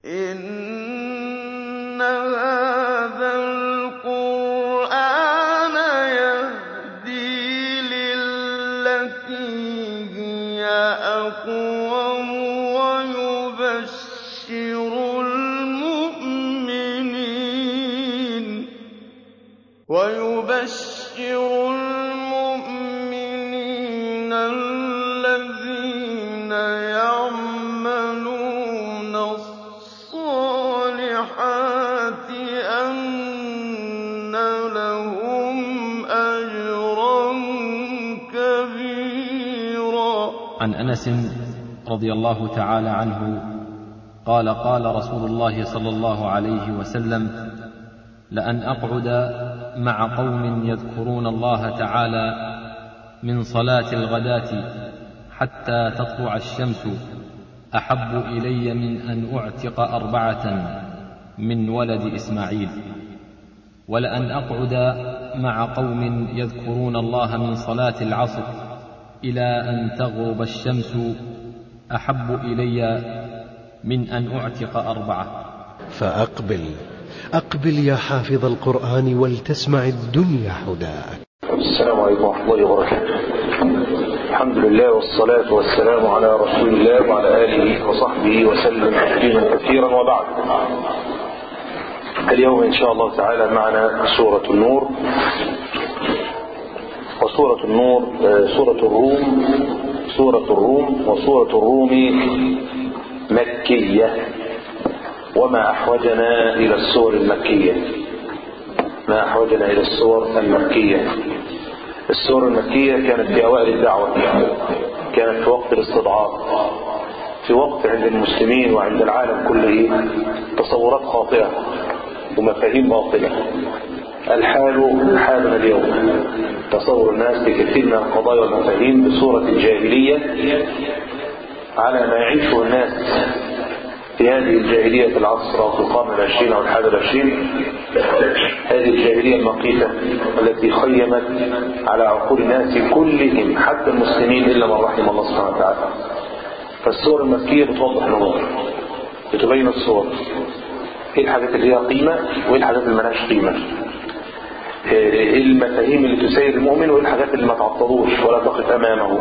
إِنَّ هَٰذَا الْقُرْآنَ يَهْدِي لِلَّتِي هِيَ أَقْوَمُ وَيُبَشِّرُ الْمُؤْمِنِينَ الَّذِينَ يَعْمَلُونَ الصَّالِحَاتِ أَنَّ لَهُمْ أَجْرًا كَبِيرًا عن انس رضي الله تعالى عنه قال قال رسول الله صلى الله عليه وسلم لان اقعد مع قوم يذكرون الله تعالى من صلاه الغداه حتى تطلع الشمس احب الي من ان اعتق اربعه من ولد اسماعيل ولان اقعد مع قوم يذكرون الله من صلاه العصر الى ان تغرب الشمس احب الي من ان اعتق اربعه فأقبل أقبل يا حافظ القرآن ولتسمع الدنيا هداك السلام عليكم ورحمة الله وبركاته الحمد لله والصلاة والسلام على رسول الله وعلى آله وصحبه وسلم تسليما كثيرا وبعد اليوم إن شاء الله تعالى معنا سورة النور وسورة النور سورة الروم سورة الروم وسورة الروم مكية وما أحوجنا إلى السور المكية ما أحوجنا إلى السور المكية السور المكية كانت في أوائل الدعوة كانت في وقت الاستضعاف في وقت عند المسلمين وعند العالم كله تصورات خاطئة ومفاهيم باطلة الحال حالنا اليوم تصور الناس بكثير من القضايا والمفاهيم بصورة الجاهلية على ما يعيشه الناس في هذه الجاهلية في العصر أو في القرن العشرين أو الحادي العشرين هذه الجاهلية المقيتة التي خيمت على عقول الناس كلهم حتى المسلمين إلا من رحم الله سبحانه وتعالى فالسور المكية بتوضح الأمور بتبين الصور ايه الحاجات اللي ليها قيمة وايه الحاجات اللي ملهاش قيمة ايه المفاهيم اللي تسير المؤمن وايه الحاجات اللي ما تعطلوش ولا تقف امامه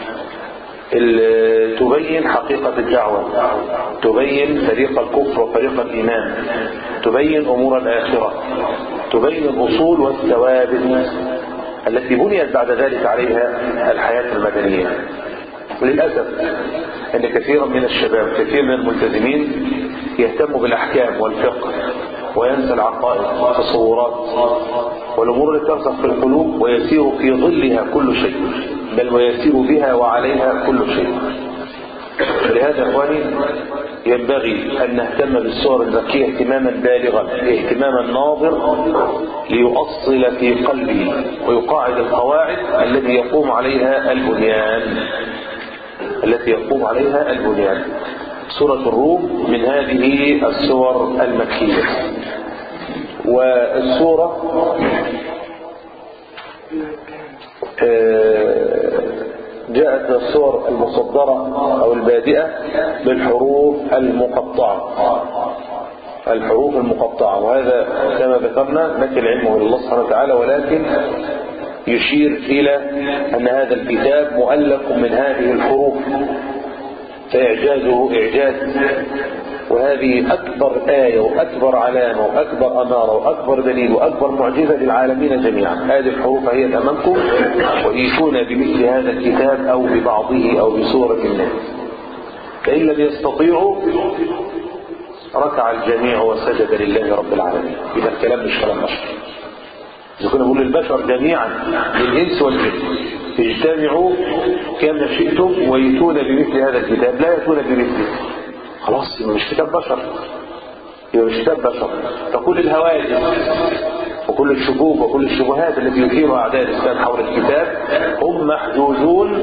تبين حقيقة الدعوة تبين فريق الكفر وفريق الإيمان تبين أمور الآخرة تبين الأصول والثوابت التي بنيت بعد ذلك عليها الحياة المدنية وللأسف أن كثيرا من الشباب كثير من الملتزمين يهتم بالأحكام والفقه وينسى العقائد والتصورات والأمور التي ترسخ في القلوب ويسير في ظلها كل شيء بل ويسير بها وعليها كل شيء لهذا إخواني ينبغي أن نهتم بالصور المكية اهتماما بالغا اهتماما ناظر ليؤصل في قلبه ويقاعد القواعد التي يقوم عليها البنيان التي يقوم عليها البنيان سورة الروم من هذه السور المكية والسورة جاءت الصور المصدرة أو البادئة بالحروف المقطعة الحروف المقطعة وهذا كما ذكرنا نكل علمه إلى الله سبحانه وتعالى ولكن يشير إلى أن هذا الكتاب مؤلف من هذه الحروف فإعجازه إعجاز وهذه أكبر آية وأكبر علامة وأكبر أمارة وأكبر دليل وأكبر معجزة للعالمين جميعا هذه الحروف هي أمامكم وإيتون بمثل هذا الكتاب أو ببعضه أو بسورة منه فإن لم يستطيعوا ركع الجميع وسجد لله رب العالمين إذا الكلام مش كلام بشر إذا كنا نقول للبشر جميعا للإنس والجن اجتمعوا كما شئتم ويتون بمثل هذا الكتاب لا يأتون بمثله خلاص يبقى مش كتاب بشر يبقى مش كتاب بشر فكل الهواجس وكل الشكوك وكل الشبهات التي يثيرها أعداء الإسلام حول الكتاب هم محجوجون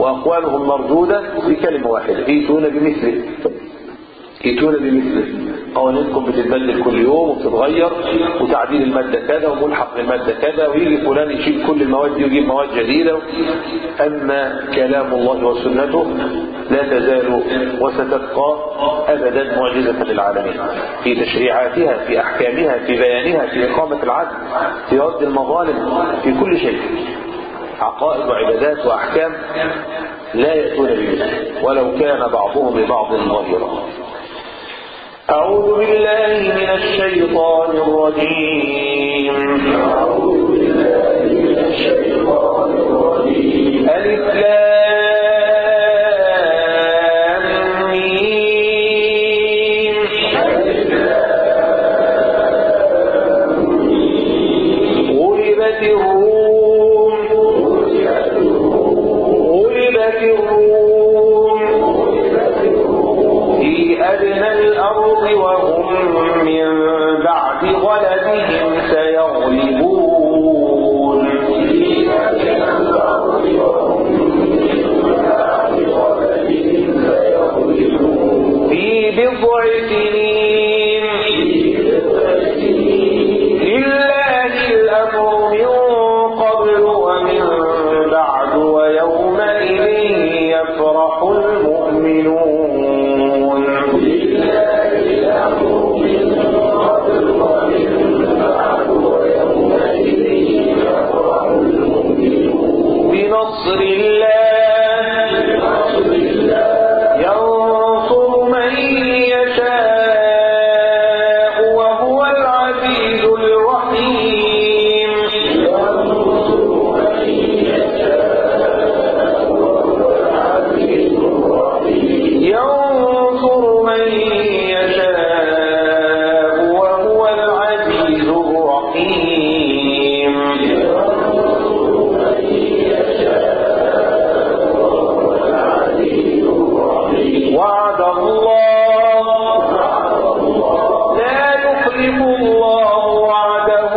وأقوالهم مردودة بكلمة واحدة يتون بمثله يتون بمثله قوانينكم بتتبدل كل يوم وبتتغير وتعديل المادة كذا وملحق للمادة كذا ويجي فلان يشيل كل المواد دي ويجيب مواد جديدة أما كلام الله وسنته لا تزال وستبقى أبدا معجزة للعالمين في تشريعاتها في أحكامها في بيانها في إقامة العدل في رد المظالم في كل شيء عقائد وعبادات وأحكام لا يأتون بمثله ولو كان بعضهم لبعض ظاهرا أعوذ بالله من الشيطان الرجيم أعوذ بالله من الشيطان الرجيم ألف لام ميم غلبت الروم غلبت الروم في أدنى الأرض وهم من بعد غلبهم سيغلبون في بضع سنين لله الأمر من قبل ومن بعد ويومئذ يفرح المؤمنون بنصر الله ينصر من يشاء وهو العزيز الرحيم ينصر من يشاء وهو العزيز الرحيم وعد الله لا يخلف الله وعده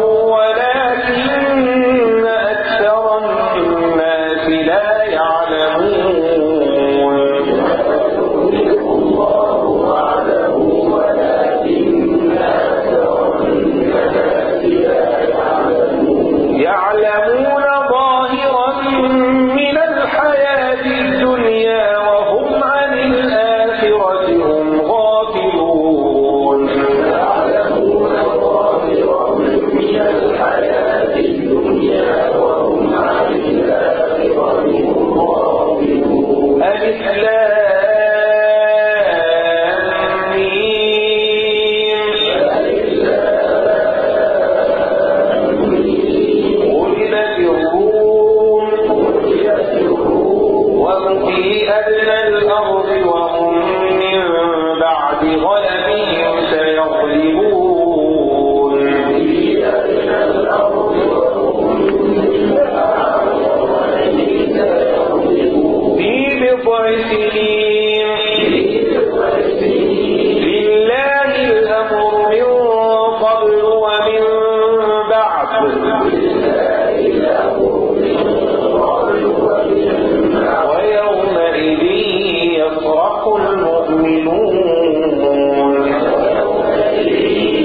ولكن أكثر الناس لا يعلمون يعلمون ظاهرا من الحياة الدنيا وهم عن الآخرة هم غافلون ألف لام ميم غلبت الروم وهم في أدنى الأرض وهم من بعد غلبهم سيغلبون في بضع سنين لله الأمر من قبل ومن بعد ويومئذ يفرح المؤمنون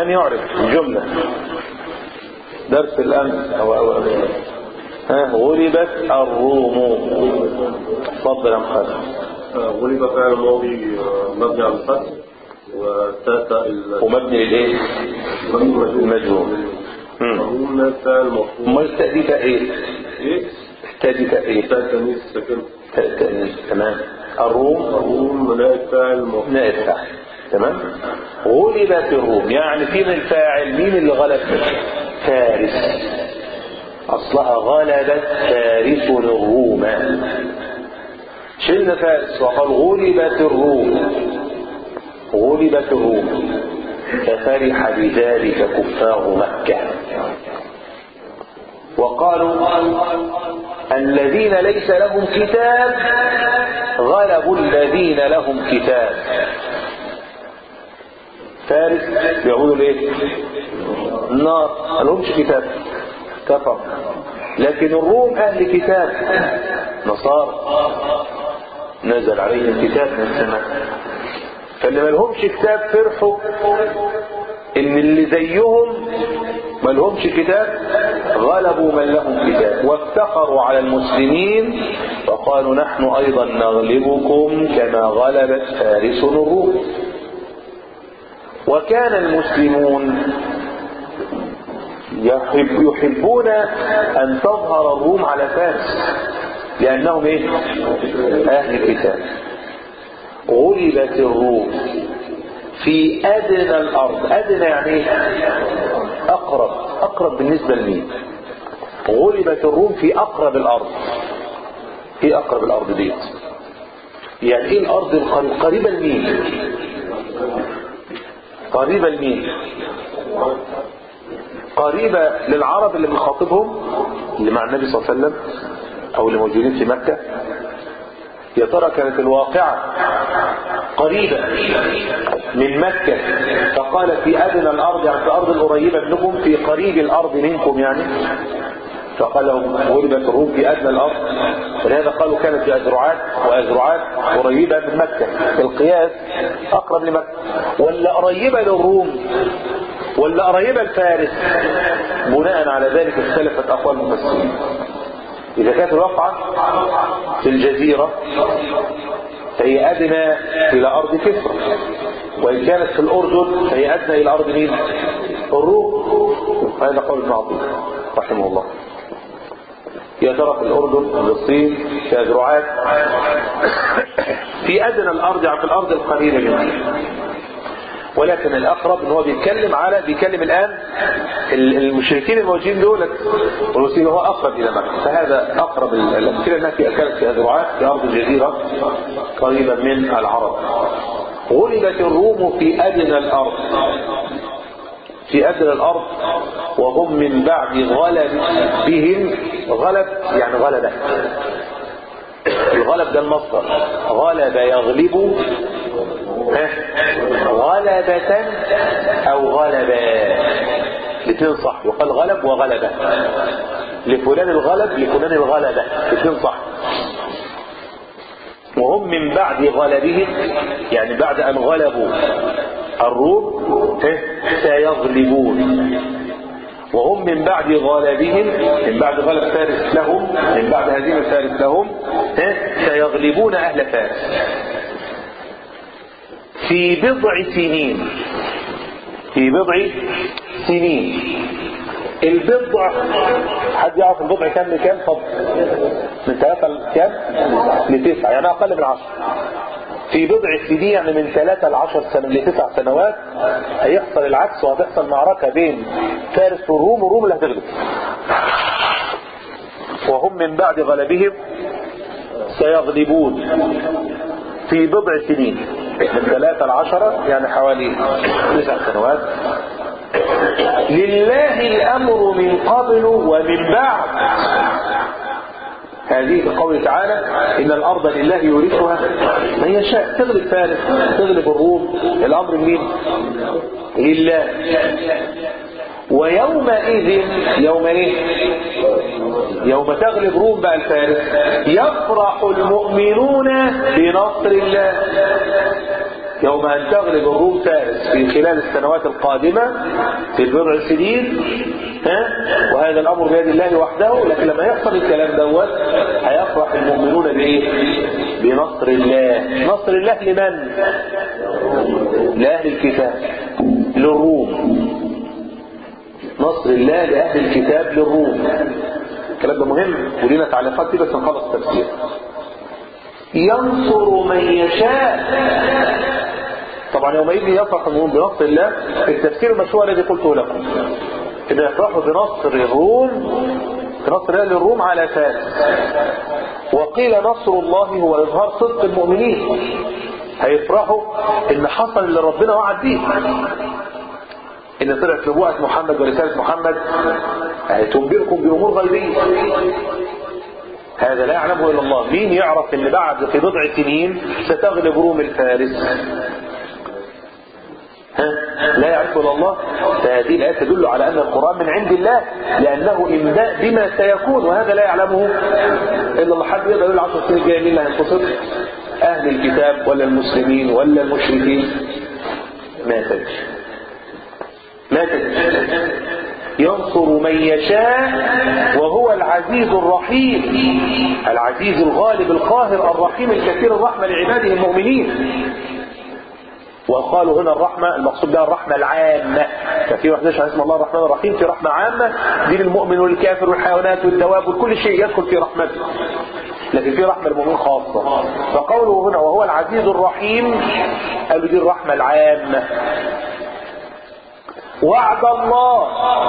عشان يعرف الجملة درس الأمس أو أو ها غلبت الروم تفضل يا محمد غلب فعل ماضي مبني على الفتح وتاتا ومبني للايه؟ المجهول مم. الروم فعل مفعول امال التاء دي تاء ايه؟ ايه؟ التاء دي تاء ايه؟ تاء تمييز ساكن تاء تأنيث تمام الروم الروم نائب فاعل مفعول نائب فاعل تمام غلبت الروم يعني فين الفاعل مين اللي غلب فارس اصلها غلبت فارس الروم شلنا فارس وقال غلبت الروم غلبت الروم ففرح بذلك كفار مكة وقالوا الذين ليس لهم كتاب غلبوا الذين لهم كتاب فارس بيقولوا ليه النار ما لهمش كتاب كفر لكن الروم اهل كتاب نصارى نزل عليهم كتاب من السماء فاللي ما لهمش كتاب فرحوا ان اللي زيهم ما لهمش كتاب غلبوا من لهم كتاب وافتخروا على المسلمين وقالوا نحن ايضا نغلبكم كما غلبت فارس الروم وكان المسلمون يحب يحبون ان تظهر الروم على فارس لانهم ايه اهل الكتاب غلبت الروم في ادنى الارض ادنى يعني ايه اقرب اقرب بالنسبه لمين غلبت الروم في اقرب الارض ايه اقرب الارض ديت يعني ايه الارض القريبه لمين قريبة لمين قريبة للعرب اللي بنخاطبهم اللي مع النبي صلى الله عليه وسلم او اللي موجودين في مكة يا ترى كانت الواقعة قريبة من مكة فقال في أدنى الأرض يعني في الأرض القريبة منكم في قريب الأرض منكم يعني فقال لهم غلبت الروم في أدنى الأرض ولهذا قالوا كانت في أزرعات وأزرعات قريبة من مكة في القياس أقرب لمكة ولا قريبة للروم ولا قريبة لفارس بناء على ذلك اختلفت أقوال المفسرين إذا كانت الواقعة في الجزيرة فهي أدنى إلى أرض كسرى وإن كانت في الأردن فهي أدنى إلى أرض مين؟ الروم هذا قول ابن عطية رحمه الله يا ترى في الأردن فلسطين في أزرعات في أدنى الأرض يعني في الأرض القريبة منها ولكن الأقرب ان هو بيتكلم على بيتكلم الآن المشركين الموجودين دول والمسلمين هو أقرب إلى مكة فهذا أقرب الأمثلة أنها في كانت في أزرعات في أرض الجزيرة قريبا من العرب غلبت الروم في أدنى الأرض في أدنى الأرض وهم من بعد غلب بهم غلب يعني غلبة الغلب ده المصدر غلب يغلب غلبة أو غلبا الاثنين صح يقال غلب وغلبة لفلان الغلب لفلان الغلبة الاثنين صح وهم من بعد غلبهم يعني بعد أن غلبوا الروم سيغلبون وهم من بعد غلبهم من بعد غلب فارس لهم من بعد هزيمة فارس لهم سيغلبون أهل فارس في بضع سنين في بضع سنين البضع حد يعرف البضع كام لكام فضل من ثلاثة لكام لتسعة يعني أقل من عشر في بضع سنين يعني من ثلاثة لعشر سنة لتسع سنوات هيحصل العكس وهتحصل معركة بين فارس والروم والروم اللي هتغلب وهم من بعد غلبهم سيغلبون في بضع سنين من ثلاثة لعشرة يعني حوالي تسع سنوات لله الأمر من قبل ومن بعد هذه قوله تعالى إن الأرض لله يورثها من يشاء تغلب فارس تغلب الروم الأمر مين لله ويومئذ يوم ايه يوم تغلب روم بقى الفارس يفرح المؤمنون بنصر الله يوم أن تغلب الروم فارس في خلال السنوات القادمة في البضع السنين ها؟ وهذا الأمر بيد الله وحده لكن لما يحصل الكلام دوت هيفرح المؤمنون بإيه؟ بنصر الله نصر الله لمن؟ لأهل الكتاب للروم نصر الله لأهل الكتاب للروم الكلام ده مهم ولينا تعليقات دي بس نخلص التفسير ينصر من يشاء طبعا يومئذ يفرح المؤمن بنصر الله التفسير المشروع الذي قلته لكم إذا يفرحوا بنصر الروم بنصر الله للروم على فارس وقيل نصر الله هو إظهار صدق المؤمنين هيفرحوا إن حصل اللي ربنا وعد بيه إن طلعت نبوءة محمد ورسالة محمد تنبئكم بأمور غيبية هذا لا يعلمه إلا الله مين يعرف إن بعد في بضع سنين ستغلب روم الفارس ها؟ لا يعرفه إلا الله فهذه الآية تدل على أن القرآن من عند الله لأنه إنباء بما سيكون وهذا لا يعلمه إلا الله حد يقدر يقول عشر سنين الجاية مين اللي هينتصر أهل الكتاب ولا المسلمين ولا المشركين ما تدري ما تدري ينصر من يشاء وهو العزيز الرحيم العزيز الغالب القاهر الرحيم الكثير الرحمة لعباده المؤمنين وقالوا هنا الرحمة المقصود بها الرحمة العامة ففي واحد يشعر اسم الله الرحمن الرحيم في رحمة عامة دي للمؤمن والكافر والحيوانات والدواب وكل شيء يدخل في رحمته لكن في رحمة المؤمن خاصة فقوله هنا وهو العزيز الرحيم قالوا دي الرحمة العامة وعد الله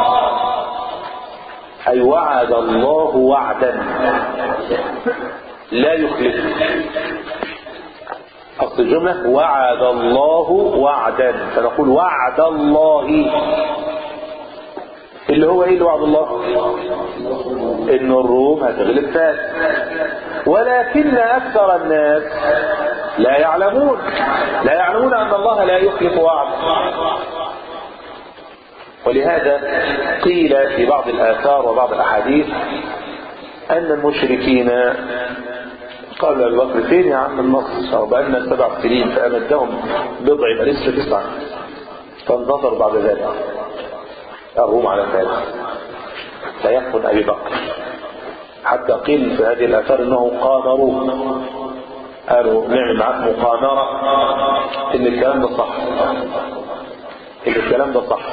أي وعد الله وعدا لا يخلف أصل الجملة وعد الله وعدا فنقول وعد الله اللي هو ايه اللي وعد الله ان الروم هتغلب فاس ولكن اكثر الناس لا يعلمون لا يعلمون ان الله لا يخلف وعد ولهذا قيل في بعض الآثار وبعض الأحاديث أن المشركين قالوا أبي بكر فين يا عم النصر بقالنا سبع سنين فأمدهم بضع يبقى لسه تسعة فانتظروا بعد ذلك الروم على فارس فيحكم أبي بكر حتى قيل في هذه الآثار أنه قامروا قالوا نعمل معاك مقامرة إن الكلام ده صح إن الكلام ده صح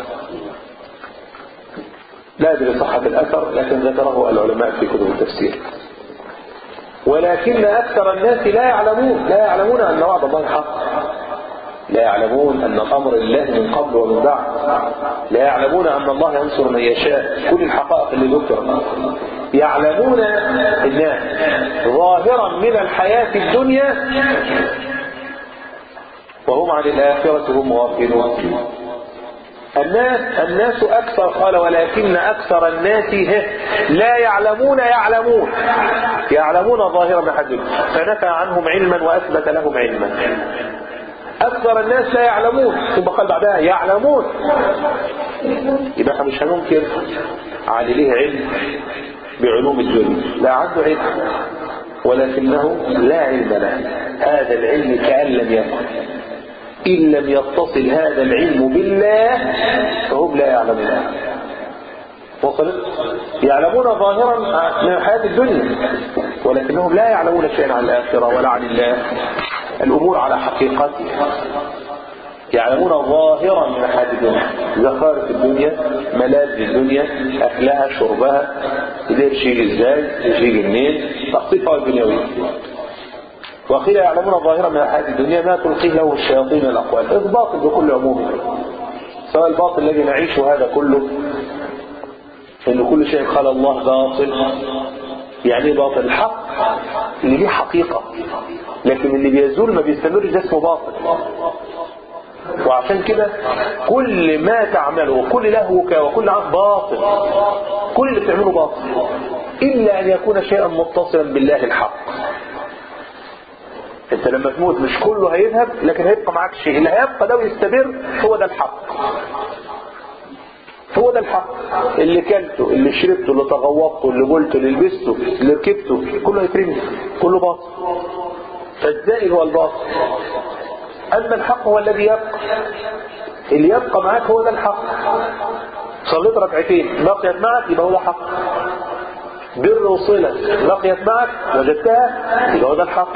لا أدري صحة الأثر لكن ذكره العلماء في كتب التفسير ولكن أكثر الناس لا يعلمون لا يعلمون أن وعد الله حق لا يعلمون أن أمر الله من قبل ومن بعد لا يعلمون أن الله ينصر من يشاء كل الحقائق اللي ذكرت يعلمون الناس ظاهرا من الحياة الدنيا وهم عن الآخرة هم غافلون الناس الناس أكثر قال ولكن أكثر الناس لا يعلمون يعلمون يعلمون ظاهرا من حد فنفى عنهم علما وأثبت لهم علما أكثر الناس لا يعلمون ثم قال بعدها يعلمون يبقى احنا مش هننكر على ليه علم بعلوم الدنيا لا عنده علم ولكنه لا علم له هذا العلم كأن لم يكن إن لم يتصل هذا العلم بالله فهم لا يعلمون وصلت يعلمون ظاهرا من الحياة الدنيا ولكنهم لا يعلمون شيئا عن الآخرة ولا عن الله الأمور على حقيقتها يعلمون ظاهرا من الحياة الدنيا زخارف الدنيا ملاذ الدنيا أكلها شربها قدر يجي ازاي يجي منين تخطيطها الدنيوية وقيل يعلمون ظاهرا من الحياة الدنيا ما تلقيه له الشياطين الأقوال الباطل بكل عمومه سواء الباطل الذي نعيشه هذا كله ان كل شيء قال الله باطل يعني باطل الحق اللي ليه حقيقة لكن اللي بيزول ما بيستمر ده اسمه باطل وعشان كده كل ما تعمله وكل لهوك وكل عام باطل كل اللي بتعمله باطل إلا أن يكون شيئا متصلا بالله الحق انت لما تموت مش كله هيذهب لكن هيبقى معاك شيء اللي هيبقى ده ويستمر هو ده الحق هو ده الحق اللي كلته اللي شربته اللي تغوطته اللي قلته اللي لبسته اللي ركبته كله يترمي كله باطل فالزائد هو الباطل أما الحق هو الذي يبقى اللي يبقى معاك هو ده الحق صليت ركعتين بقيت معك يبقى هو ده حق بر وصلة بقيت معك وجدتها يبقى هو ده الحق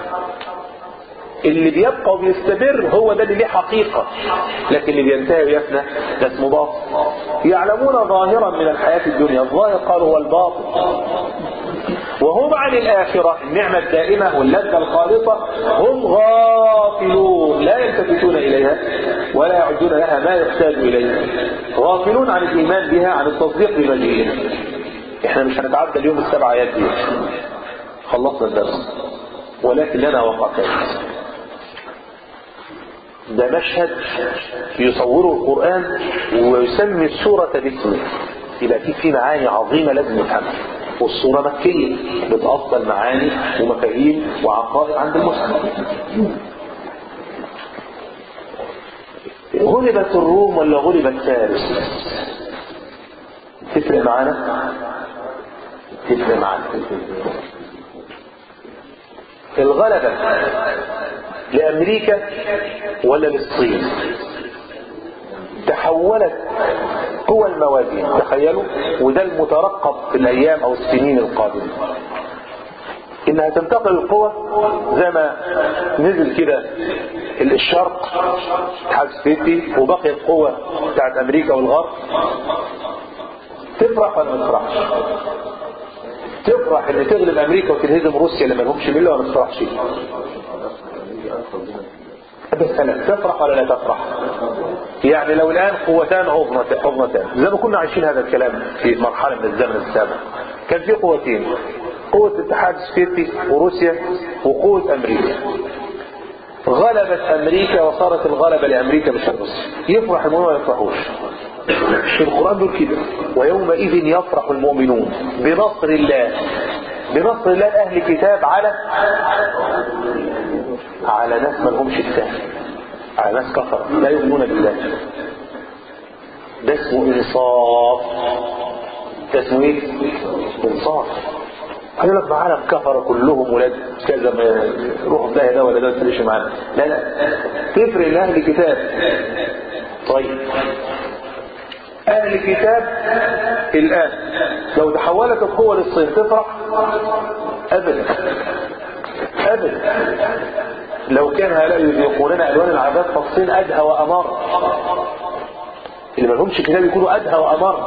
اللي بيبقى وبيستمر هو ده اللي ليه حقيقة لكن اللي بينتهي ويفنى ده اسمه باطل يعلمون ظاهرا من الحياة الدنيا الظاهر قالوا هو الباطل وهم عن الآخرة النعمة الدائمة واللذة الخالصة هم غافلون لا يلتفتون إليها ولا يعدون لها ما يحتاج إليه غافلون عن الإيمان بها عن التصديق بمجيئها احنا مش هنتعدى اليوم السبع آيات دي خلصنا الدرس ولكن لنا وقتين ده مشهد يصوره القرآن ويسمي السورة باسمه يبقى في في معاني عظيمة لازم نفهمها والصورة مكية بتأصل معاني ومفاهيم وعقائد عند المسلم غلبت الروم ولا غلبت فارس تفرق معانا تفرق معانا الغلبة لأمريكا ولا للصين تحولت قوى الموازين تخيلوا وده المترقب في الأيام أو السنين القادمة إنها تنتقل القوى زي ما نزل كده الشرق الاتحاد السوفيتي وبقي القوة بتاعت أمريكا والغرب تفرح ولا ما تفرحش؟ تفرح ان تغلب امريكا وتنهزم روسيا لما لهمش مله ولا ما تفرحش بس لا تفرح ولا لا تفرح يعني لو الان قوتان عظمتان زي ما كنا عايشين هذا الكلام في مرحله من الزمن السابق كان في قوتين قوه الاتحاد السوفيتي وروسيا وقوه امريكا غلبت امريكا وصارت الغلبه لامريكا مش روسيا يفرح المؤمنون ولا يفرحوش القرآن بيقول كده ويومئذ يفرح المؤمنون بنصر الله بنصر الله أهل كتاب على على ناس ما لهمش كتاب على ناس كفر لا يؤمنون بالله ده اسمه انصاف ده اسمه ايه؟ انصاف قال لك معانا كفر كلهم ولاد كذا ما روحوا ده ده ولا ده ما تفرقش معانا لا لا تفرق لاهل كتاب طيب أهل الكتاب الآن لو تحولت القوة للصين تفرح أبدا أبدا لو كان هؤلاء يذيقوننا ألوان العذاب فالصين أدهى وأمر اللي ما لهمش كتاب يكونوا أدهى وأمر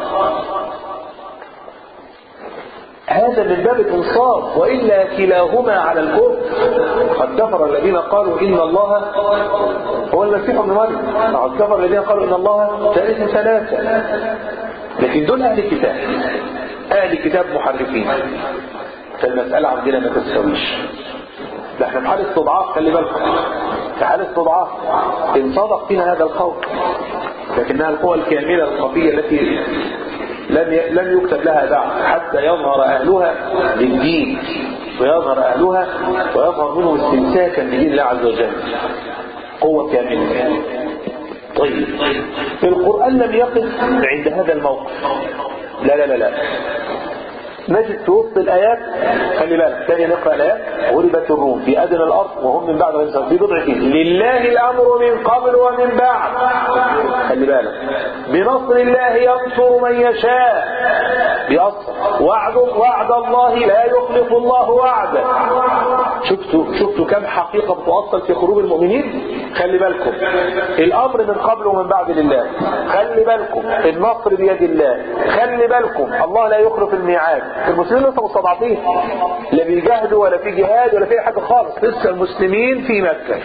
هذا من باب الانصاف والا كلاهما على الكفر قد كفر الذين قالوا ان الله هو المسيح ابن مريم قد كفر الذين قالوا ان الله ثالث ثلاثه لكن دول اهل الكتاب اهل الكتاب محرفين فالمساله عندنا ما تستويش ده احنا في حال استضعاف خلي بالكم في حال استضعاف ان صدق فينا هذا القول لكنها القوى الكامله الخفيه التي لم لم يكتب لها بعد حتى يظهر اهلها للدين ويظهر اهلها ويظهر منهم استمساكا بدين الله عز وجل قوه كامله طيب القران لم يقف عند هذا الموقف لا لا لا لا نجد في وسط الآيات خلي بالك تاني نقرأ الآيات غلبت الروم في أدنى الأرض وهم من بعد غلبت في بضع سنين لله الأمر من قبل ومن بعد خلي بالك بنصر الله ينصر من يشاء بيأصر وعد وعد الله لا يخلف الله وعده شفتوا شفتوا كم حقيقة بتؤصل في قلوب المؤمنين خلي بالكم الأمر من قبل ومن بعد لله خلي بالكم النصر بيد الله خلي بالكم الله لا يخلف الميعاد المسلمين لسه مستضعفين لا بيجاهدوا ولا في جهاد ولا في حاجة خالص لسه المسلمين في مكة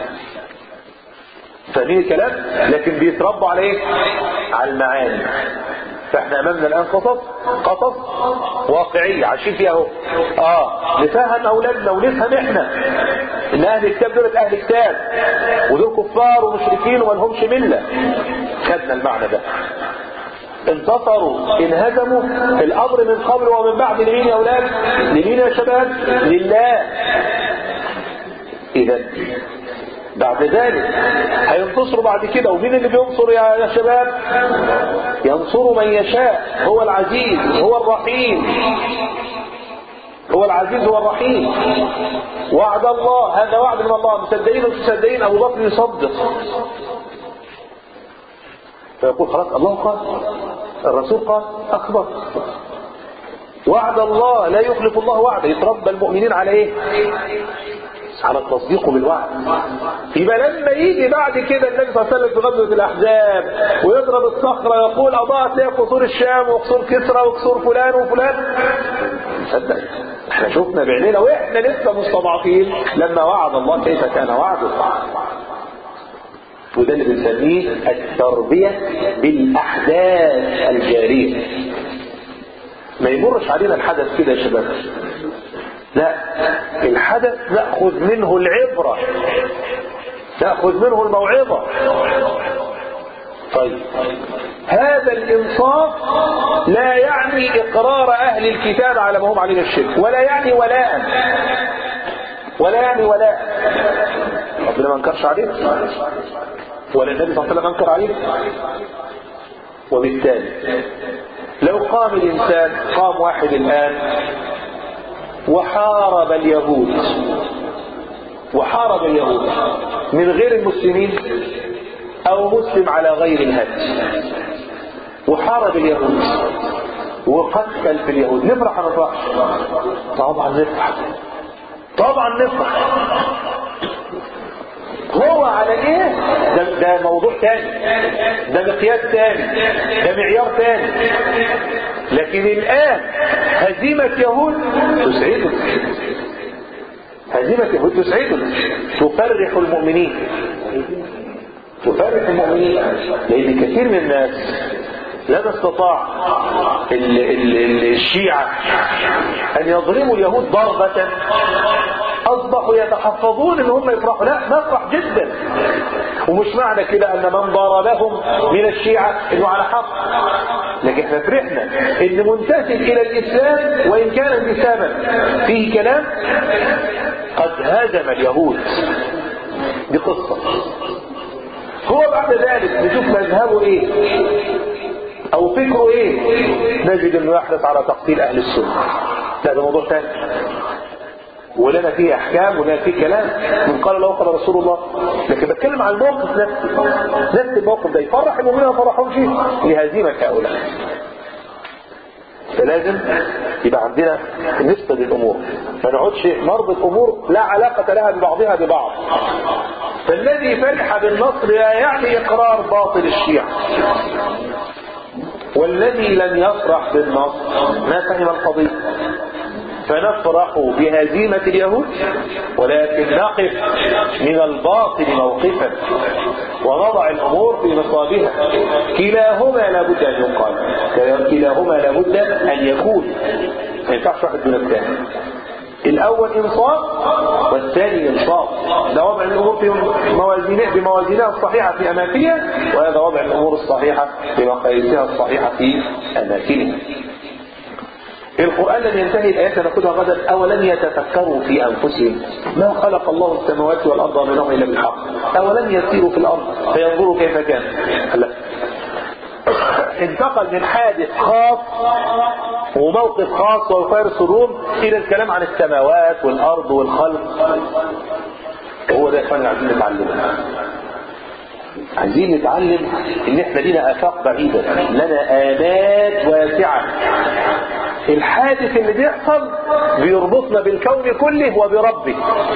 فاهمين الكلام لكن بيتربوا على ايه على المعاني فاحنا امامنا الان قصص قصص واقعية عايشين فيها اهو اه نفهم اولادنا ونفهم احنا ان اهل الكتاب دول اهل كتاب ودول كفار ومشركين وما لهمش مله خدنا المعنى ده انتصروا انهزموا الامر من قبل ومن بعد لمين يا اولاد لمين يا شباب لله اذا بعد ذلك هينتصروا بعد كده ومين اللي بينصر يا يا شباب ينصر من يشاء هو العزيز هو الرحيم هو العزيز هو الرحيم وعد الله هذا وعد من الله مصدقين ومش مصدقين ابو بكر يصدق فيقول خلاص الله قال الرسول قال اخبر وعد الله لا يخلف الله وعده يتربى المؤمنين على ايه على التصديق بالوعد يبقى لما يجي بعد كده النبي صلى الله عليه وسلم في غزوه الاحزاب ويضرب الصخره يقول اضاءت لي قصور الشام وقصور كسرى وقصور فلان وفلان صدق احنا شفنا بعينينا واحنا لسه مستضعفين لما وعد الله كيف كان وعده وده اللي بنسميه التربيه بالاحداث الجاريه ما يمرش علينا الحدث كده يا شباب لا الحدث نأخذ منه العبرة نأخذ منه الموعظة طيب هذا الإنصاف لا يعني إقرار أهل الكتاب على ما هم عليه الشرك ولا يعني ولاء ولا يعني ولاء ربنا ما انكرش عليه ولا النبي صلى الله عليه وسلم انكر عليه وبالتالي لو قام الإنسان قام واحد الآن وحارب اليهود وحارب اليهود من غير المسلمين او مسلم على غير الهدي وحارب اليهود وقتل في اليهود نفرح ولا نفرح طبعا نفرح طبعا نفرح هو على ايه ده, ده موضوع تاني ده مقياس تاني ده معيار تاني لكن الان هزيمة يهود تسعدنا هزيمة يهود تسعدنا تفرح المؤمنين تفرح المؤمنين لان كثير من الناس لما استطاع ال ال ال الشيعة ان يضربوا اليهود ضربة اصبحوا يتحفظون ان هم يفرحوا لا نفرح جدا ومش معنى كده ان من ضربهم من الشيعة انه على حق لكن احنا فرحنا ان منتسب الى الاسلام وان كان انتسابا فيه كلام قد هزم اليهود دي قصة هو بعد ذلك نشوف مذهبه ايه او فكره ايه نجد انه يحرص على تقتيل اهل السنة لا ده موضوع ثاني ولنا فيه احكام ولنا فيه كلام من قال له قال رسول الله لكن بتكلم عن الموقف نفسه نفس الموقف ده يفرح المؤمنين ما يفرحهمش لهزيمه هؤلاء فلازم يبقى عندنا نفصل الامور ما نقعدش نربط امور لا علاقه لها ببعضها ببعض فالذي فرح بالنصر لا يعني اقرار باطل الشيعة والذي لم يفرح بالنصر ما فهم القضيه فنفرح بهزيمة اليهود ولكن نقف من الباطل موقفا ونضع الأمور في نصابها كلاهما لابد أن يقال كلاهما لابد أن يكون ما ينفعش واحد دون الثاني الأول إنصاف والثاني إنصاف ده وضع الأمور في موازينها بموازينها الصحيحة في أماكنها وهذا وضع الأمور الصحيحة بمقاييسها الصحيحة في أماكنها القرآن لم ينتهي الآيات ناخدها غدا أولم يتفكروا في أنفسهم ما خلق الله السماوات والأرض وبينهم إلا بالحق أولم يسيروا في الأرض فينظروا كيف كان لا انتقل من حادث خاص وموقف خاص وفارس الروم إلى الكلام عن السماوات والأرض والخلق هو ده يا اخوانا عايزين نتعلمه عايزين نتعلم ان احنا لينا افاق بعيده لنا امات واسعه الحادث اللي بيحصل بيربطنا بالكون كله وبربه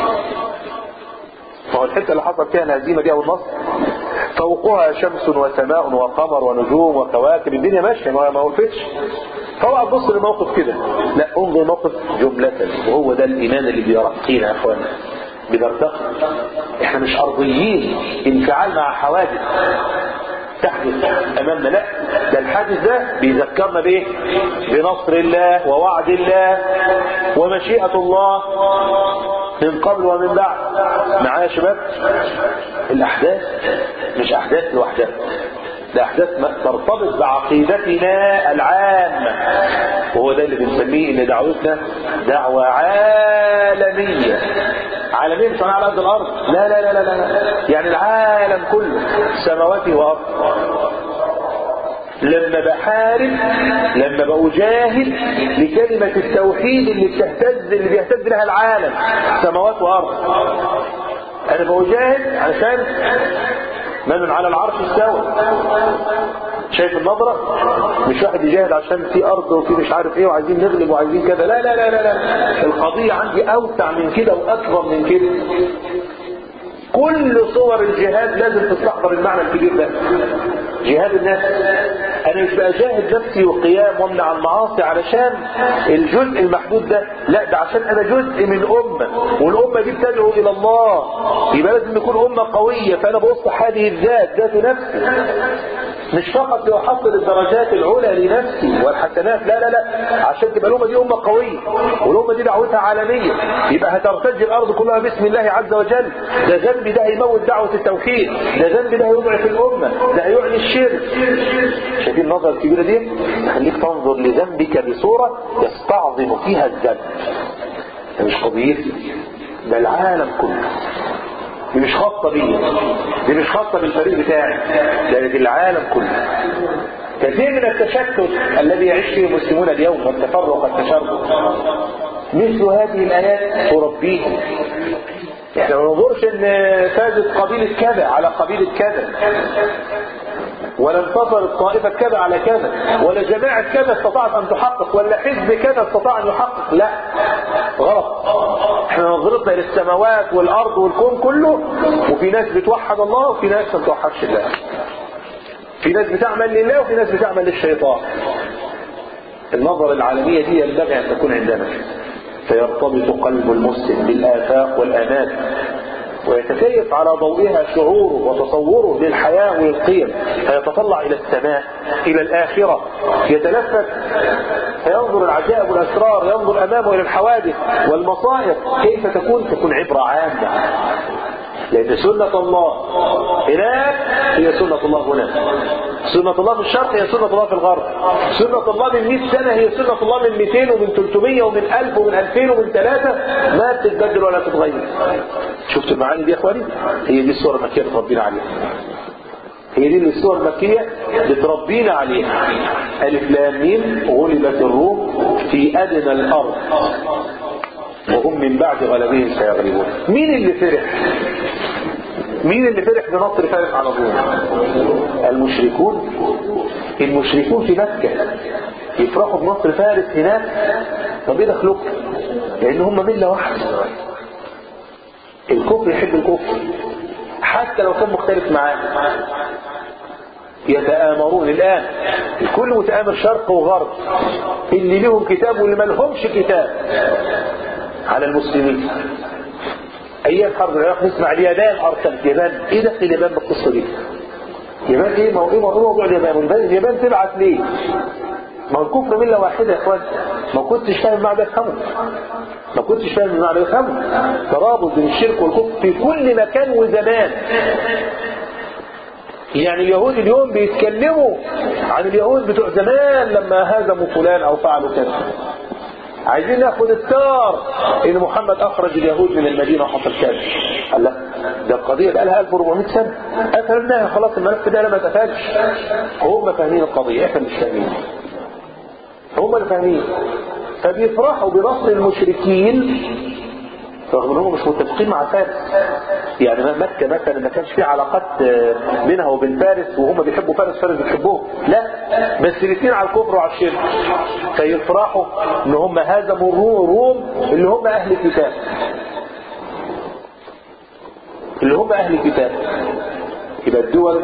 فهو الحته اللي حصل فيها الهزيمه دي او النصر فوقها شمس وسماء وقمر ونجوم وكواكب الدنيا ماشيه ما وقفتش فاوعى تبص للموقف كده لا انظر الموقف جمله وهو ده الايمان اللي بيرقينا يا اخوانا بنرتقي احنا مش ارضيين انفعال مع حوادث تحدث امامنا لا ده الحادث ده بيذكرنا بايه بنصر الله ووعد الله ومشيئة الله من قبل ومن بعد معايا يا شباب الاحداث مش احداث لوحدها ده احداث ترتبط بعقيدتنا العامة وهو ده اللي بنسميه ان دعوتنا دعوة عالمية عالمية مش على قد الارض لا لا لا لا لا يعني العالم كله سماواته وارض لما بحارب لما بأجاهد لكلمة التوحيد اللي بتهتز اللي بيهتز لها العالم سماوات وأرض أنا بأجاهد علشان من على العرش استوى شايف النظرة مش واحد يجاهد عشان في أرض وفي مش عارف إيه وعايزين نغلب وعايزين كذا لا لا لا لا, لا. القضية عندي أوسع من كده وأكبر من كده كل صور الجهاد لازم تستحضر المعنى الكبير ده جهاد النفس انا مش بجاهد نفسي وقيام وامنع المعاصي علشان الجزء المحدود ده لا ده عشان انا جزء من امه والامه دي بتدعو الى الله يبقى لازم يكون امه قويه فانا بوصح هذه الذات ذات نفسي مش فقط لاحصل الدرجات العلى لنفسي والحسنات لا لا لا عشان تبقى الامه دي امه قويه والامه دي دعوتها عالميه يبقى هترتج الارض كلها باسم الله عز وجل ده ذنبي ده هيموت دعوه التوحيد ده ذنبي ده هيضعف الامه ده هيعني الشرك شايفين النظره الكبيره دي تخليك تنظر لذنبك بصوره يستعظم فيها الذنب ده مش قضيتي ده العالم كله دي مش خاصة بي دي مش خاصة بالفريق بتاعي ده العالم كله كثير من التشتت الذي يعيش فيه المسلمون اليوم والتفرق والتشرد مثل هذه الآيات تربيهم احنا ما ننظرش ان فازت قبيلة كذا على قبيلة كذا ولا انتصرت طائفة كذا على كذا ولا جماعة كذا استطاعت ان تحقق ولا حزب كذا استطاع ان يحقق لا غلط احنا نظرتنا الى السماوات والارض والكون كله وفي ناس بتوحد الله وفي ناس ما بتوحدش الله في ناس بتعمل لله وفي ناس بتعمل للشيطان النظرة العالمية دي ينبغي ان تكون عندنا فيرتبط قلب المسلم بالآفاق والآمال ويتكيف على ضوئها شعوره وتصوره للحياة والقيم فيتطلع إلى السماء إلى الآخرة يتلفت فينظر العجائب والأسرار ينظر أمامه إلى الحوادث والمصائب كيف تكون تكون عبرة عامة لأن سنة الله هناك هي سنة الله هنا سنة الله في الشرق هي سنة الله في الغرب سنة الله من 100 سنة هي سنة الله من 200 ومن 300 ومن 1000 ومن 2000 ومن 3 ما بتتبدل ولا تتغير شفت المعاني دي يا اخواني هي دي الصورة المكية اللي تربينا عليها هي دي الصور المكية بتربينا عليها ألف لام ميم غلبت الروم في أدنى الأرض وهم من بعد غلبهم سيغلبون مين اللي فرح مين اللي فرح بنصر فارس على الروم المشركون المشركون في مكة يفرحوا بنصر فارس هناك طب ايه دخلوك لان هم ملة واحدة الكفر يحب الكفر حتى لو كان مختلف معاه يتآمرون الآن الكل متآمر شرق وغرب اللي لهم كتاب واللي ما لهمش كتاب على المسلمين ايام حرب العراق نسمع اليابان ارسلت اليابان ايه دخل اليابان بالقصه دي؟ اليابان ايه ما هو ايه موضوع اليابان؟ اليابان تبعت ليه؟ ما هو الكفر مله واحده يا اخوان ما كنتش فاهم معنى افهمه ما كنتش فاهم معنى افهمه ترابط بين الشرك والكفر في كل مكان وزمان يعني اليهود اليوم بيتكلموا عن اليهود بتوع زمان لما هزموا فلان او فعلوا كذا عايزين ناخد الثار ان محمد اخرج اليهود من المدينه وحصل كذا قال لا ده القضيه بقى لها 1400 سنه قفلناها خلاص الملف ده ما اتقفلش هم فاهمين القضيه احنا مش فاهمين هم اللي فاهمين فبيفرحوا بنصر المشركين رغم ان هم مش متفقين مع فارس يعني مكة مثلا ما كانش في علاقات بينها وبين فارس وهم بيحبوا فارس فارس بيحبوهم لا بس الاثنين على الكفر وعلى الشرك فيفرحوا ان هم هزموا الروم اللي هم اهل الكتاب اللي هم اهل الكتاب يبقى الدول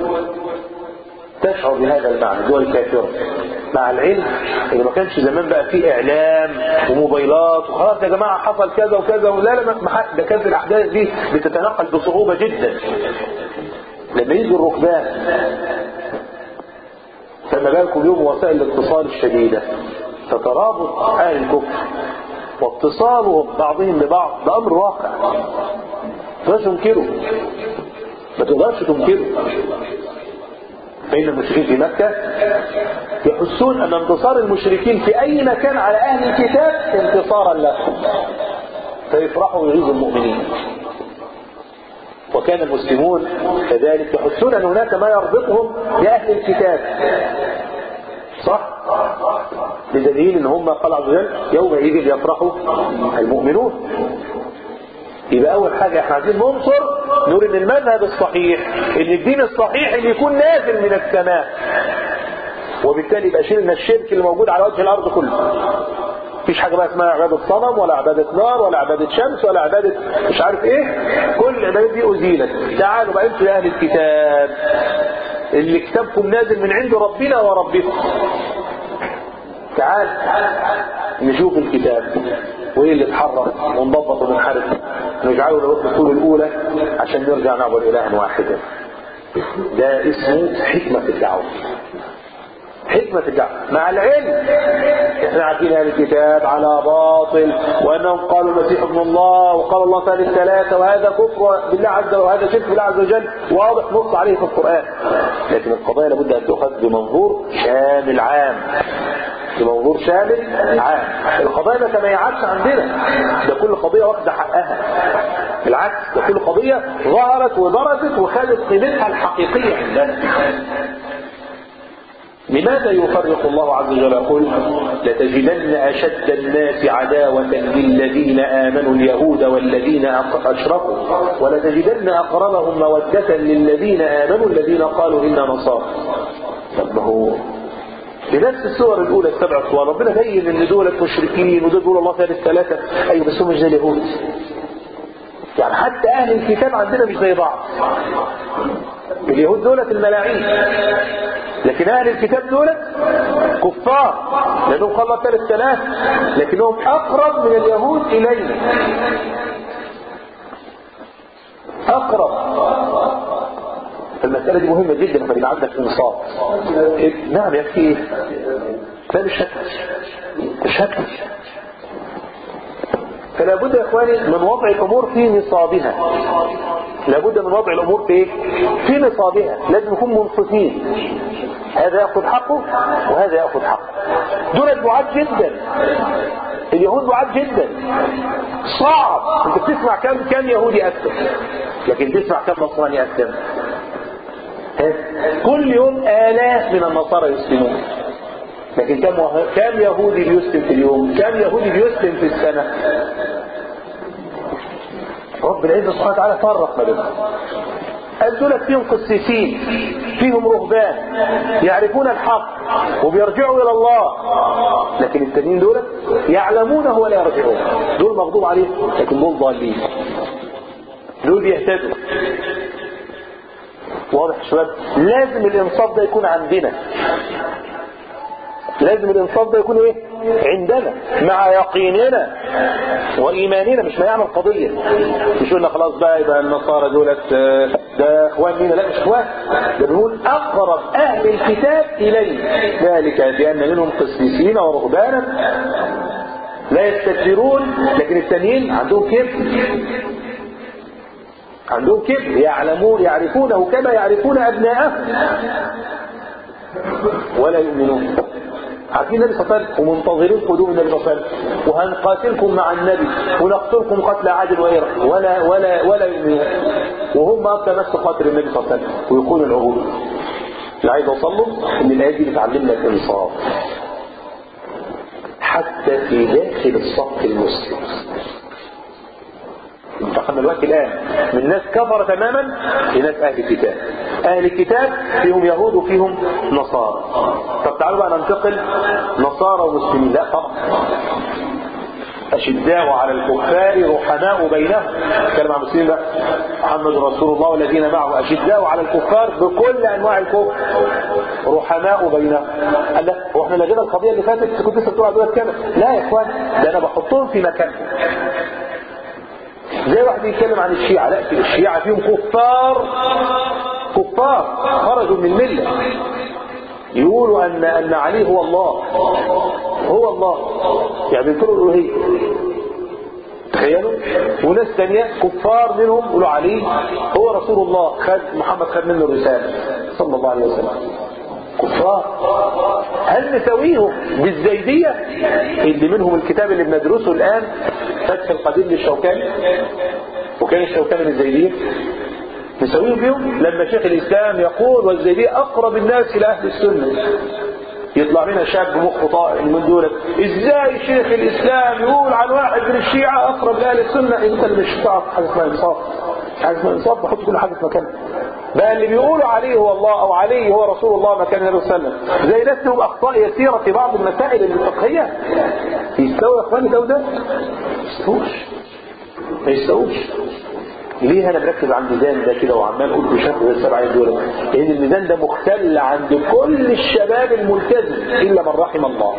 تشعر بهذا المعنى الدول الكافرة مع العلم ان ما كانش زمان بقى فيه اعلام وموبايلات وخلاص يا جماعة حصل كذا وكذا ولا لا ما ده كانت الاحداث دي بتتنقل بصعوبة جدا لما يجوا الركبان فما بالكم اليوم وسائل الاتصال الشديدة فترابط اهل الكفر واتصالهم بعضهم ببعض ده امر واقع ما تقدرش تنكره ما تقدرش تنكره فإن المشركين في مكة يحسون أن انتصار المشركين في أي مكان على أهل الكتاب انتصارا لهم فيفرحوا ويغيظوا المؤمنين وكان المسلمون كذلك يحسون أن هناك ما يربطهم بأهل الكتاب بدليل ان هم قال عز وجل يومئذ يفرح المؤمنون يبقى اول حاجة احنا عايزين ننصر نقول ان المذهب الصحيح ان الدين الصحيح اللي يكون نازل من السماء وبالتالي يبقى شيلنا الشرك اللي موجود على وجه الارض كله مفيش حاجة بقى اسمها عبادة صنم ولا عبادة نار ولا عبادة شمس ولا عبادة مش عارف ايه كل العبادات دي أزيلت تعالوا بقى انتوا يا أهل الكتاب اللي كتابكم نازل من عند ربنا وربكم تعال نشوف الكتاب وايه اللي اتحرم ونضبط ونحرف نجعله له الفصول الاولى عشان نرجع نعبد الها واحدا ده اسمه حكمة الدعوة حكمة الدعوة مع العلم احنا عارفين اهل الكتاب على باطل وانهم قالوا المسيح ابن الله وقال الله ثالث ثلاثة وهذا كفر بالله عز وجل وهذا شرك بالله عز وجل واضح نص عليه في القرآن لكن القضايا لابد ان تؤخذ بمنظور شامل عام بمنظور شامل عام القضايا ما تميعاتش عندنا ده كل قضية واخدة حقها بالعكس ده كل قضية ظهرت وبرزت وخدت قيمتها الحقيقية عندنا لماذا يفرق الله عز وجل يقول لتجدن أشد الناس عداوة للذين آمنوا اليهود والذين أشركوا ولتجدن أقربهم مودة للذين آمنوا الذين قالوا إنا نصارى طب ما هو بنفس الصور الأولى السبع صور ربنا بين إن دول مشركين ودول بيقولوا الله ثالث ثلاثة أيوة بس هم مش زي اليهود يعني حتى أهل الكتاب عندنا مش زي بعض اليهود دولة الملاعين لكن أهل الكتاب دولة كفار لأنهم قال الله ثالث ثلاث لكنهم أقرب من اليهود إلينا أقرب المسألة دي مهمة جدا لما يبقى عندك انصاف إيه؟ نعم يكفي ايه؟ لا مش هكذا مش هكذا فلا بد يا اخواني من وضع الامور في نصابها لابد من وضع الامور في ايه؟ في نصابها لازم نكون منصفين هذا ياخذ حقه وهذا ياخذ حقه دول بعاد جدا اليهود بعاد جدا صعب انت بتسمع كم كم يهودي اسلم لكن تسمع كم نصراني اسلم كل يوم آلاف من النصارى يسلمون لكن كم وه... كم يهودي بيسلم في اليوم كم يهودي بيسلم في السنة رب العزة سبحانه وتعالى فرق ما بينهم الدولة فيهم قسيسين فيهم رهبان يعرفون الحق وبيرجعوا إلى الله لكن التانيين دول يعلمونه ولا يرجعون دول مغضوب عليهم لكن دول ضالين دول بيهتدوا واضح شباب لازم الانصاف ده يكون عندنا لازم الانصاف ده يكون ايه عندنا مع يقيننا وايماننا مش ما يعمل قضية مش قلنا خلاص بقى يبقى النصارى دولت ده اخوان لينا لا مش اخوان ده بنقول اقرب اهل الكتاب الينا ذلك بان منهم قسيسين ورهبانا لا يستكبرون لكن التانيين عندهم كبر عندهم كبر يعلمون يعرفونه كما يعرفون أبناءهم ولا يؤمنون عارفين النبي صلى الله عليه وسلم ومنتظرين قدوم النبي صلى الله عليه وسلم وهنقاتلكم مع النبي ونقتلكم قتل عادل وإرق ولا ولا ولا يؤمنون وهم اكثر ناس تقاتل النبي صلى الله عليه وسلم ويكون العهود اللي عايز اوصل له ان الايه دي بتعلمنا الانصاف حتى في داخل الصف المسلم انتقلنا الوقت الآن من ناس كفر تماما لناس أهل الكتاب أهل الكتاب فيهم يهود وفيهم نصارى طب تعالوا بقى ننتقل نصارى ومسلمين لا طبعا أشداء على الكفار رحماء بينهم كلام عن المسلمين بقى محمد رسول الله والذين معه أشداء على الكفار بكل أنواع الكفر رحماء بينهم قال لا هو احنا لغينا القضية اللي فاتت كنت لسه بتقول على كده لا يا اخوان ده انا بحطهم في مكانهم زي واحد بيتكلم عن الشيعة لا الشيعة فيهم كفار كفار خرجوا من الملة يقولوا أن أن علي هو الله هو الله يعني بيقولوا الألوهية تخيلوا وناس ثانية كفار منهم يقولوا علي هو رسول الله خد محمد خد منه الرسالة صلى الله عليه وسلم كفار هل نسويهم بالزيدية اللي منهم الكتاب اللي بندرسه الآن فتح القديم للشوكاني وكان الشوكاني من الزيدية نسويهم بيهم لما شيخ الإسلام يقول والزيدية أقرب الناس إلى أهل السنة يطلع لنا شاب مخه طائر من دول ازاي شيخ الاسلام يقول عن واحد من الشيعه اقرب لاهل السنه انت اللي مش بتعرف حاجه اسمها انصاف حاجه اسمها انصاف بحط كل حاجه في مكانها بقى اللي بيقولوا عليه هو الله او عليه هو رسول الله مكان النبي صلى الله عليه وسلم زي ناس لهم اخطاء يسيره في بعض المسائل الفقهيه يستوي يا اخواني ده وده؟ ما يستووش ما يستووش ليه انا مركز على الميزان ده كده وعمال اقول بشكل السبعين دول لان الميزان ده مختل عند كل الشباب الملتزم الا من رحم الله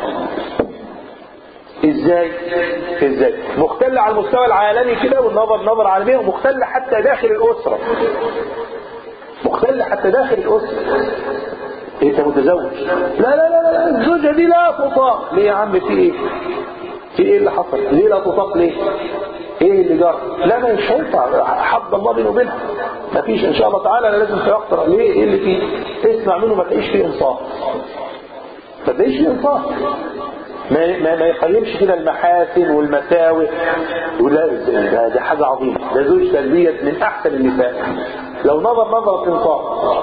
ازاي ازاي مختل على المستوى العالمي كده والنظر نظر عالمية ومختل حتى داخل الاسره مختل حتى داخل الاسره انت متزوج لا لا لا لا الزوجه دي لا تطاق ليه يا عم في ايه في ايه اللي حصل ليه لا تطاق ليه ايه اللي جرى لا ما مش هينفع حد الله بينه وبينها ما فيش ان شاء الله تعالى انا لازم تيقظ ليه ايه اللي فيه تسمع منه ما تلاقيش فيه انصاف ما تلاقيش فيه انصاف ما ما, ما يقيمش كده المحاسن والمساوئ يقول لا ده, ده حاجه عظيمه ده زوج تربيه من احسن النساء لو نظر نظره انصاف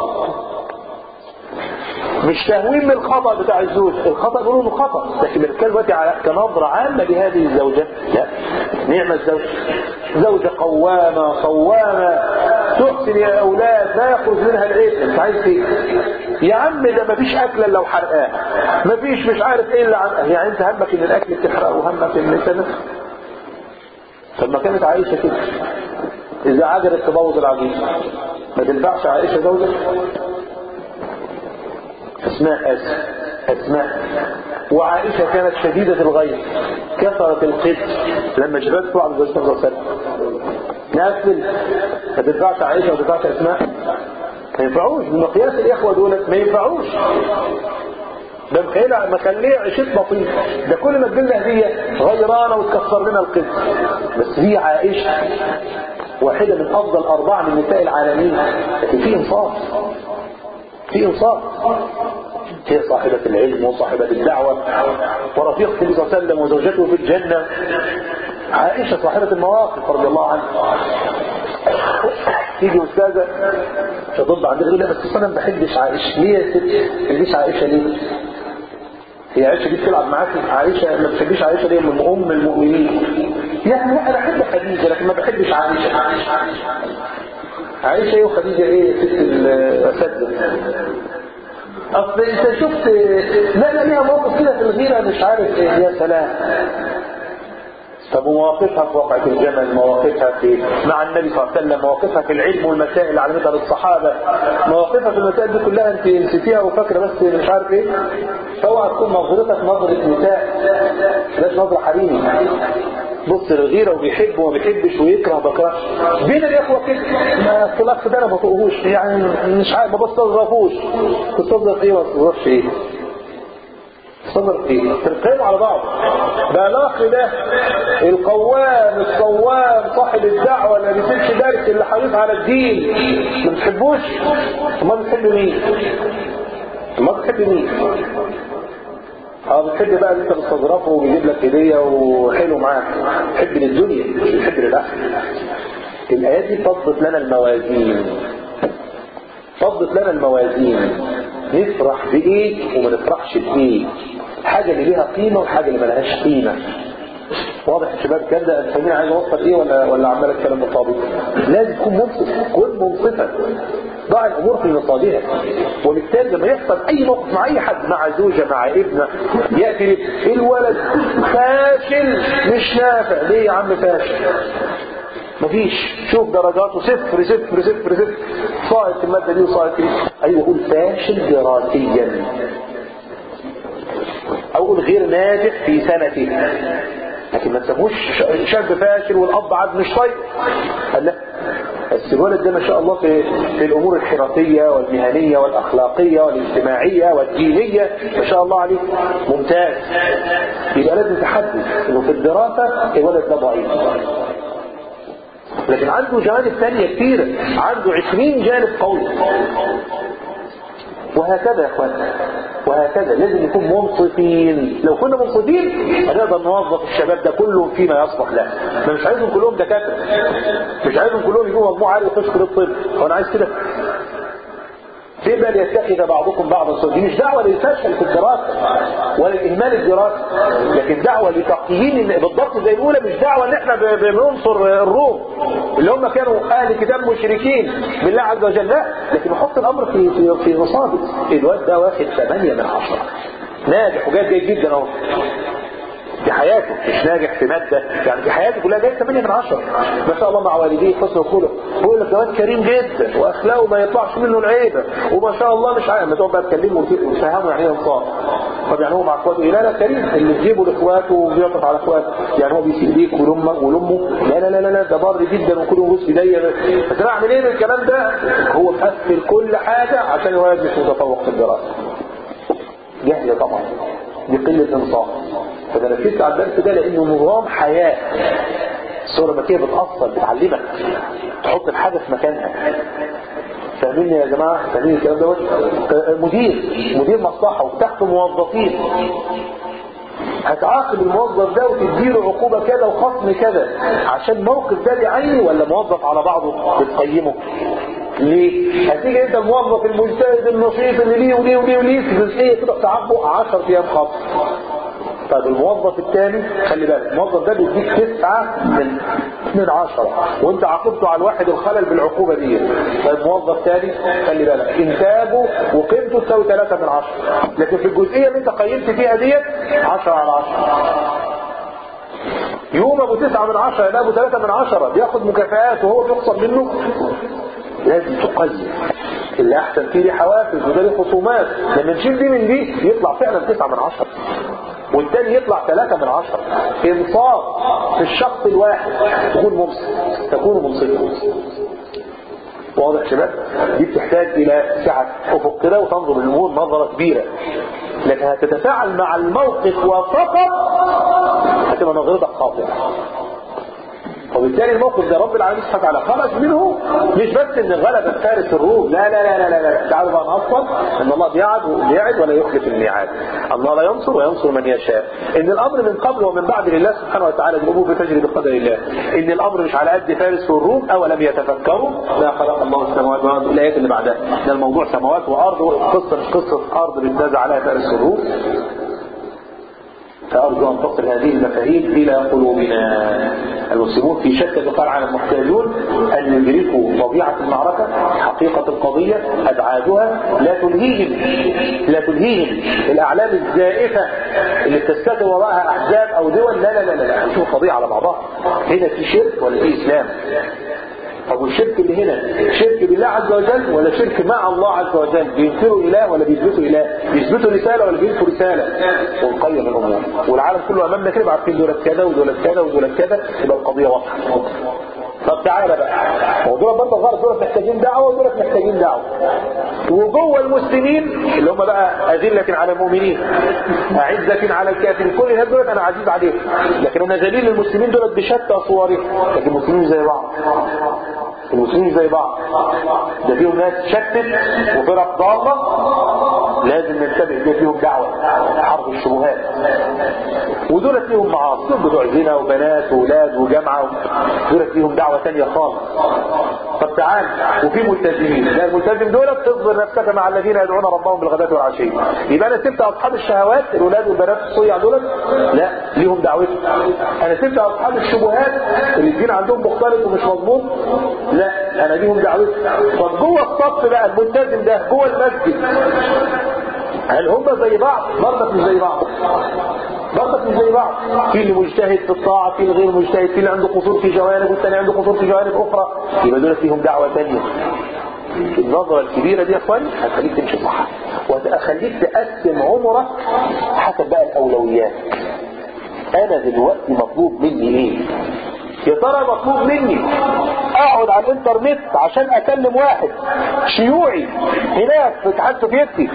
مش تهوين من الخطأ بتاع الزوج الخطأ بيقولوا انه خطأ لكن بنتكلم دلوقتي على كنظرة عامة لهذه الزوجة لا نعم الزوجة زوجة قوامة صوامة تحسن يا أولاد لا يخرج منها العيب انت عايز ايه يا عم ده مفيش أكلة لو حرقاها مفيش مش عارف ايه اللي عن... يعني انت همك ان الأكل بتحرقه وهمك ان انت طب ما كانت عايشة كده إذا عجلت تبوظ العجيز ما تنفعش عائشة زوجة أسماء أسماء أسماء وعائشة كانت شديدة الغيظ كثرت القدس لما جبت بعض الرسول صلى الله عليه وسلم نقفل ما تنفعش عائشة وما تنفعش أسماء ما ينفعوش بمقياس الإخوة دول ما ينفعوش ده مخيلة مخليه عشت بطيء ده كل ما تجيلنا هدية غيرانة وتكسر لنا القدس بس هي عائشة واحدة من أفضل أربعة من نساء العالمين لكن في إنصاف في انصاف هي صاحبة العلم وصاحبة الدعوة ورفيقة النبي صلى الله عليه وسلم وزوجته في الجنة عائشة صاحبة المواقف رضي الله عنها تيجي أستاذة تضب عندها تقول لا بس أنا ما بحبش عائشة ليه يا ست ما بحبش عائشة ليه؟ هي عائشة دي بتلعب معاك عائشة ما بتحبيش عائشة ليه من أم المؤمنين يعني لا أنا أحب خديجة لكن ما بحبش عائشة عائشة ايه وخديجة ايه ست الأسد اصل انت شفت لا لا ليها موقف كده في الغيرة مش عارف ايه يا سلام طب ومواقفها في وقعة الجمل مواقفها في مع النبي صلى الله عليه وسلم مواقفها في العلم والمسائل اللي علمتها للصحابة مواقفها في المسائل دي كلها انت نسيتيها وفاكرة بس مش عارف ايه فاوعى تكون نظرتك نظرة نساء مش نظرة حريمي بص الغيرة وبيحب وما بيحبش ويكره بكره بين الاخوة كده ما الاخ ده انا ما بطقهوش يعني مش عارف ما بستظرفوش تستظرف ايه وما تستظرفش ايه صبر ايه ترقيم على بعض ده الاخ ده القوام الصوام صاحب الدعوة اللي ما بيسيبش درس اللي حريص على الدين ما بتحبوش ما بتحب مين ما بتحب مين اه بتحب بقى ان انت بتستظرفه وبيجيب لك هديه وحلو معاك تحب للدنيا مش بتحب للاخره الايات دي فضت لنا الموازين فضت لنا الموازين نفرح بايه وما نفرحش بايه حاجه اللي ليها قيمه وحاجه اللي ملهاش قيمه واضح يا شباب كده انت فاهمين عايز اوصل ايه ولا ولا عمال اتكلم بالطابق لازم تكون منصف كن منصفا ضع الامور في مصادرها وبالتالي لما يحصل اي موقف مع اي حد مع زوجه مع ابنه ياتي الولد فاشل مش نافع ليه يا عم فاشل مفيش شوف درجاته صفر صفر صفر صفر صائد في الماده دي وصائد في ايوه قول فاشل دراسيا او قول غير ناجح في سنته لكن ما تسموش شاب فاشل والاب عاد مش طيب قال لا بس الولد ده ما شاء الله في في الامور الحرفيه والمهنيه والاخلاقيه والاجتماعيه والدينيه ما شاء الله عليه ممتاز يبقى لازم تحدد انه في الدراسه الولد ده ضعيف لكن عنده جوانب ثانيه كثيره عنده 20 جانب قوي وهكذا يا اخوان وهكذا لازم نكون منصفين لو كنا منصفين هنقدر نوظف الشباب ده كلهم فيما يصلح له ما مش عايزهم كلهم دكاتره مش عايزهم كلهم يجوا مجموعه عاليه ويخشوا كليه الطب هو انا عايز كده فين بقى يتخذ بعضكم بعضا سوء دي مش دعوه للفشل في الدراسه ولا الاهمال الدراسي لكن دعوه لتقييم إن- بالضبط زي الاولى مش دعوه ان احنا ب- بننصر الروم اللي هم كانوا اهل كتاب مشركين بالله عز وجل لا لكن نحط الامر في في في نصابه الواد ده واخد 8 من 10 ناجح وجايب جيد جدا اهو في حياته مش ناجح في مادة يعني في حياته كلها جايب 8 من 10 ما شاء الله مع والديه حسن الخلق بيقول لك جواد كريم جدا واخلاقه ما يطلعش منه العيبه وما شاء الله مش عارف ما تقعد بقى تكلمه وت- وتفهمه يعني ايه انصار طب يعني هو مع اخواته إيه؟ لا لا كريم اللي تجيبه لاخواته وبيعطف على اخواته يعني هو بيسيب ليك ولامك ولامه لا لا لا لا لا ده بر جدا وكله بوس ايديا بس انا اعمل ايه بالكلام ده هو مقفل كل حاجه عشان الولد مش متفوق في الدراسه جهل طبعا دي قلة انصاف فانا ركزت على الدرس ده لانه نظام حياة الصورة المكية بتأثر بتعلمك تحط الحاجة في مكانها فاهمين يا جماعة فاهمين الكلام دوت آه، مدير مدير مصلحة وتحته موظفين هتعاقب الموظف ده وتديله عقوبة كذا وخصم كذا عشان موقف ده بعينه ولا موظف على بعضه بتقيمه ليه؟ هتيجي انت الموظف المجتهد النشيط اللي ليه وليه وليه وليه في جزئية كده تعاقبه 10 ايام خصم طيب الموظف الثاني خلي بالك الموظف ده بيديك تسعة من من عشرة وانت عاقبته على الواحد الخلل بالعقوبة دي طيب موظف ثاني خلي بالك انتاجه وقيمته تساوي ثلاثة من عشرة لكن في الجزئية اللي انت قيمت فيها ديت عشرة على عشرة يوم ابو تسعة من عشرة لا ابو ثلاثة من عشرة بياخد مكافآت وهو بيخسر منه لازم تقيم اللي احسن فيه ليه حوافز وده ليه خصومات لما نشيل دي من دي يطلع فعلا تسعة من عشرة والتاني يطلع ثلاثة من عشرة انصاف في الشخص الواحد تكون منصف تكون منصفا واضح يا شباب دي بتحتاج الى سعة افق كده وتنظر الامور نظرة كبيرة لكن هتتفاعل مع الموقف وفقط هتبقى نظرتك خاطئة وبالتالي الموقف ده رب العالمين سبحانه وتعالى خرج منه مش بس ان غلب فارس الروم لا لا لا لا لا, لا. تعالوا بقى نأصل ان الله بيعد بيعد ولا يخلف الميعاد الله لا ينصر وينصر من يشاء ان الامر من قبل ومن بعد لله سبحانه وتعالى الامور بتجري بقدر الله ان الامر مش على قد فارس والروم اولم يتفكروا لا خلق الله السماوات والارض الايات اللي بعدها ده الموضوع سماوات وارض قصه مش قصه ارض بتنازع عليها فارس الروم فأرجو أن تصل هذه المفاهيم إلى قلوبنا المسلمون في شتى بقاع العالم محتاجون أن يدركوا طبيعة المعركة حقيقة القضية أبعادها لا تلهيهم لا تلهيهم الأعلام الزائفة اللي بتستدعي وراءها أحزاب أو دول لا لا لا لا, لا. نشوف القضية على بعضها هنا في شرك ولا في إسلام طب والشرك اللي هنا شرك بالله عز وجل ولا شرك مع الله عز وجل بينكروا اله ولا بيثبتوا اله بيثبتوا رساله ولا بينكروا رساله ونقيم الامور والعالم كله امامنا كده عارفين دولت كذا ودولت كذا ودولت كذا يبقى القضيه واضحه طب تعالى بقى ودول برضه غلط دولت محتاجين دعوه ودولت محتاجين دعوه وجوه المسلمين اللي هم بقى أذلة على المؤمنين أعزة على الكافرين كل الناس دولت أنا عزيز عليهم لكن أنا ذليل للمسلمين دولت بشتى صورهم لكن المسلمين زي بعض المسلمين زي بعض ده فيهم ناس شتت وفرق ضالة لازم ننتبه ده فيهم دعوة حرب الشبهات ودول فيهم معاصي دول بتوع زنا وبنات وولاد وجامعة دول فيهم دعوة تانية خالص طب تعال وفي ملتزمين لا الملتزم دول تصبر نفسك مع الذين يدعون ربهم بالغداة والعشي يبقى انا سبت اصحاب الشهوات الولاد والبنات الصيع دول لا ليهم دعوتهم انا سبت اصحاب الشبهات اللي الدين عندهم مختلط ومش مضبوط لا انا ليهم دعوتهم طب جوه الصف بقى الملتزم ده جوه المسجد هل هم زي بعض برضك مش زي بعض برضك مش زي بعض في اللي مجتهد في الطاعة في اللي غير مجتهد في اللي عنده قصور في جوانب والثاني عنده قصور في جوانب أخرى يبقى دول فيهم دعوة ثانية النظرة الكبيرة دي يا اخواني هتخليك تمشي صح وهتخليك تقسم عمرك حسب بقى الأولويات أنا دلوقتي مطلوب مني إيه يا ترى مطلوب مني اقعد على الانترنت عشان اكلم واحد شيوعي هناك في الاتحاد السوفيتي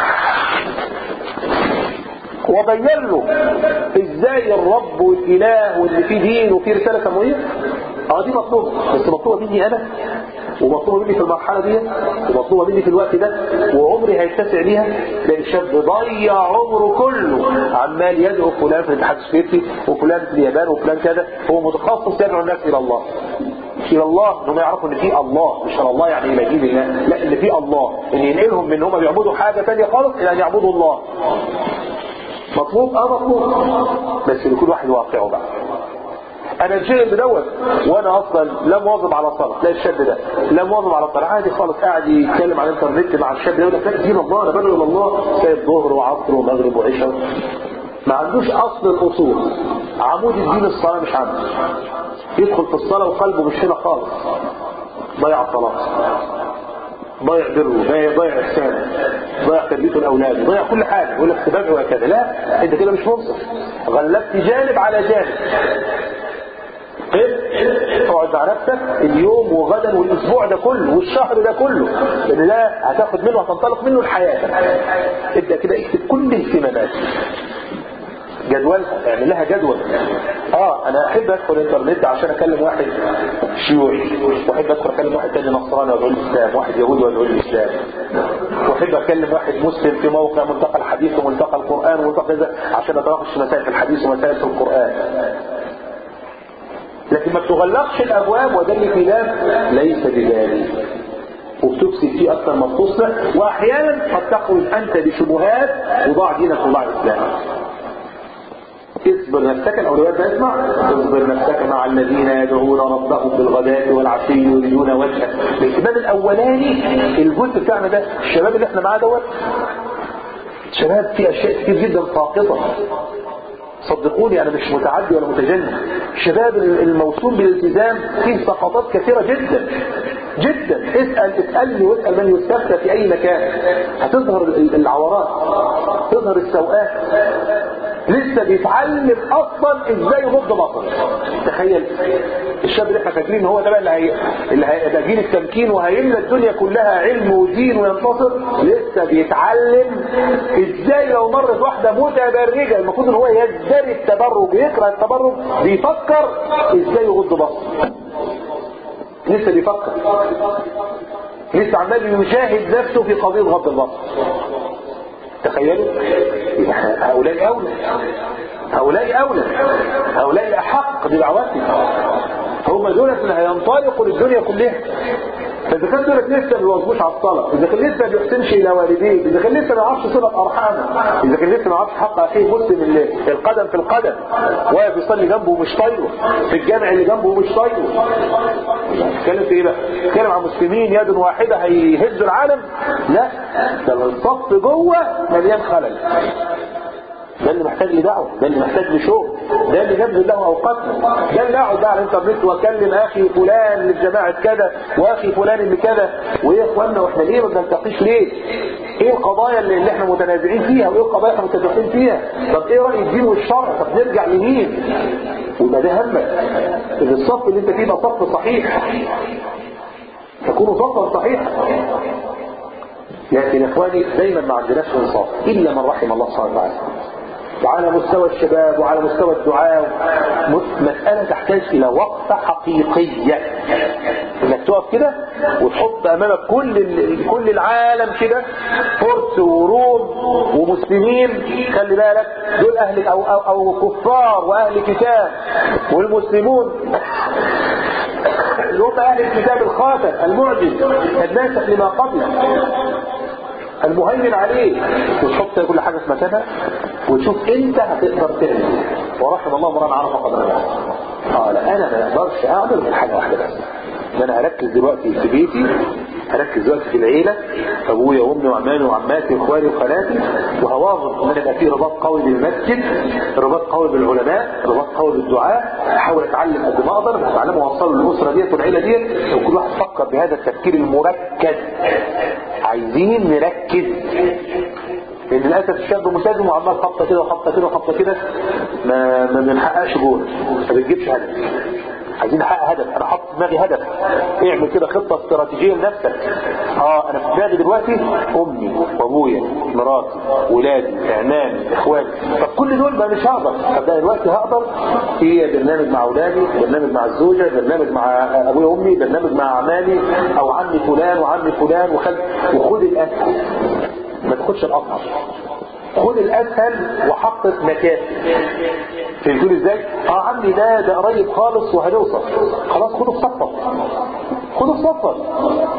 وابين له ازاي الرب والاله واللي فيه دين وفيه رساله سماويه اه دي مطلوبه بس مطلوبه مني انا ومطلوبه مني في المرحله دي ومطلوبه مني في الوقت ده وعمري هيتسع ليها لان الشاب ضيع عمره كله عمال يدعو فلان في الاتحاد السوفيتي وفلان في اليابان وفلان كذا هو متخصص يدعو الناس الى الله الى الله انهم يعرفوا ان في الله مش الله يعني الى دين الله لا اللي فيه الله ان ينقلهم من ان هم بيعبدوا حاجه ثانيه خالص الى ان يعبدوا الله مطلوب اه مطلوب بس لكل واحد واقعه بقى انا الشيء دوت وانا اصلا لا مواظب على الصلاه لا الشاب ده لا مواظب على الصلاه عادي خالص قاعد يتكلم على الانترنت مع الشاب ده يقول لك لا دين الله انا بدعو الى الله سايب ظهر وعصر ومغرب وعشاء ما عندوش اصل الاصول عمود الدين الصلاه مش عنده يدخل في الصلاه وقلبه مش هنا خالص ضيع الصلاه ضيع بره ضيع ضيع احسانه ضيع تربيته الاولاد ضيع كل حاجه يقول لك تبادل وهكذا لا انت كده مش منصف غلبت جانب على جانب إيه؟ اقعد مع نفسك اليوم وغدا والاسبوع ده كله والشهر ده كله لان ده هتاخد منه هتنطلق منه لحياتك ابدا كده اكتب كل اهتماماتك جدولها اعمل لها جدول اه انا احب ادخل الانترنت عشان اكلم واحد شيوعي واحب ادخل اكلم واحد تاني نصراني وادعو الاسلام واحد يهودي وادعو الاسلام واحب اكلم واحد مسلم في موقع ملتقى الحديث وملتقى القران وملتقى كذا عشان اتناقش مسائل في الحديث ومسائل في القران لكن ما تغلقش الابواب وده الخلاف ليس بذلك وبتفسد فيه اكثر ما بتصلح واحيانا قد تخرج انت بشبهات وضاع دينك وضاع اسلامك اصبر نفسك الاولويات ده اسمع اصبر نفسك مع الذين يدعون ربهم بالغداة والعشي يريدون وجهه الاهتمام الاولاني الجزء بتاعنا ده الشباب اللي احنا معاه دوت شباب في اشياء كتير جدا ساقطه صدقوني انا مش متعدي ولا متجنن الشباب الموسوم بالالتزام فيه سقطات كثيره جدا جدا اسال اسالني واسال من يستفتى في اي مكان هتظهر العورات تظهر السوءات لسه بيتعلم اصلا ازاي يغض بصره تخيل الشاب اللي احنا فاكرين ان هو ده بقى اللي هي اللي هيبقى جيل التمكين وهيملى الدنيا كلها علم ودين وينتصر لسه بيتعلم ازاي لو مرت واحده متبرجه المفروض ان هو يزدري التبرج يكره التبرج بيفكر ازاي يغض بصره لسه بيفكر لسه عمال يجاهد نفسه في قضيه غض البصر تخيلوا هؤلاء أولى هؤلاء أولى هؤلاء أحق بدعوتهم هم دول اللي هينطلقوا للدنيا كلها فإذا كان دول لسه ما بيواظبوش على الصلاة إذا كان لسه ما بيحسنش إلى والديه إذا كان لسه ما يعرفش صلة أرحامه إذا كان لسه ما يعرفش حق أخيه مسلم اللي القدم في القدم واقف يصلي جنبه ومش طايله في الجامع اللي جنبه ومش طايله اتكلم في إيه بقى؟ اتكلم عن مسلمين يد واحدة هيهزوا العالم لا ده الصف جوه مليان خلل ده اللي محتاج لدعوة ده اللي محتاج لشغل ده اللي يبذل له اوقاتنا ده اللي اقعد بقى على الانترنت واكلم اخي فلان لجماعة كذا واخي فلان اللي كذا وايه يا اخوانا واحنا ليه ما بنلتقيش ليه ايه القضايا اللي, اللي احنا متنازعين فيها وايه القضايا اللي احنا متفقين فيها طب ايه رأي الدين والشرع طب نرجع لمين ويبقى ده همك ان الصف اللي انت فيه ده صف صحيح تكون صفا صحيحا لكن يا اخواني دايما ما عندناش انصاف الا من رحم الله سبحانه وتعالى وعلى مستوى الشباب وعلى مستوى الدعاء مسألة تحتاج إلى وقفة حقيقية إنك تقف كده وتحط أمامك كل كل العالم كده فرس وروم ومسلمين خلي بالك دول أهل أو, أو, أو كفار وأهل كتاب والمسلمون اللي هم أهل الكتاب الخاتم المعجز الناسخ لما قبله المهيمن عليه وتحط كل حاجة في مكانها وتشوف انت هتقدر تعمل ورحم الله مران عرف قدر قال انا ما اقدرش اعمل غير حاجة واحدة بس ان انا هركز دلوقتي في بيتي هركز دلوقتي في العيلة ابويا وامي وعمامي وعماتي واخوالي وخالاتي وهواظب ان انا يبقى في رباط قوي بالمسجد رباط قوي بالعلماء رباط قوي بالدعاء احاول اتعلم قد ما اقدر اتعلم واوصله للاسره ديت والعيله ديت وكل واحد فكر بهذا التفكير المركز عايزين نركز لان للاسف الشاب ملتزم وعمال خبطه كده وخبطه كده وخبطه كده ما ما بنحققش جول ما بتجيبش هدف عايزين نحقق هدف انا حاطط في دماغي هدف اعمل كده خطه استراتيجيه لنفسك اه انا في دماغي دلوقتي امي وابويا مراتي ولادي اعمامي اخواني طب كل دول ما مش هقدر طب ده دلوقتي هقدر في برنامج مع اولادي برنامج مع الزوجه برنامج مع ابويا وامي برنامج مع اعمامي او عمي فلان وعمي فلان وخد وخد الاسهل ما تاخدش الاصعب خد الاسهل وحقق مكاسب فهمتوا ازاي اه عمي ده ده قريب خالص وهنوصل خلاص خده في صفك خده في صفك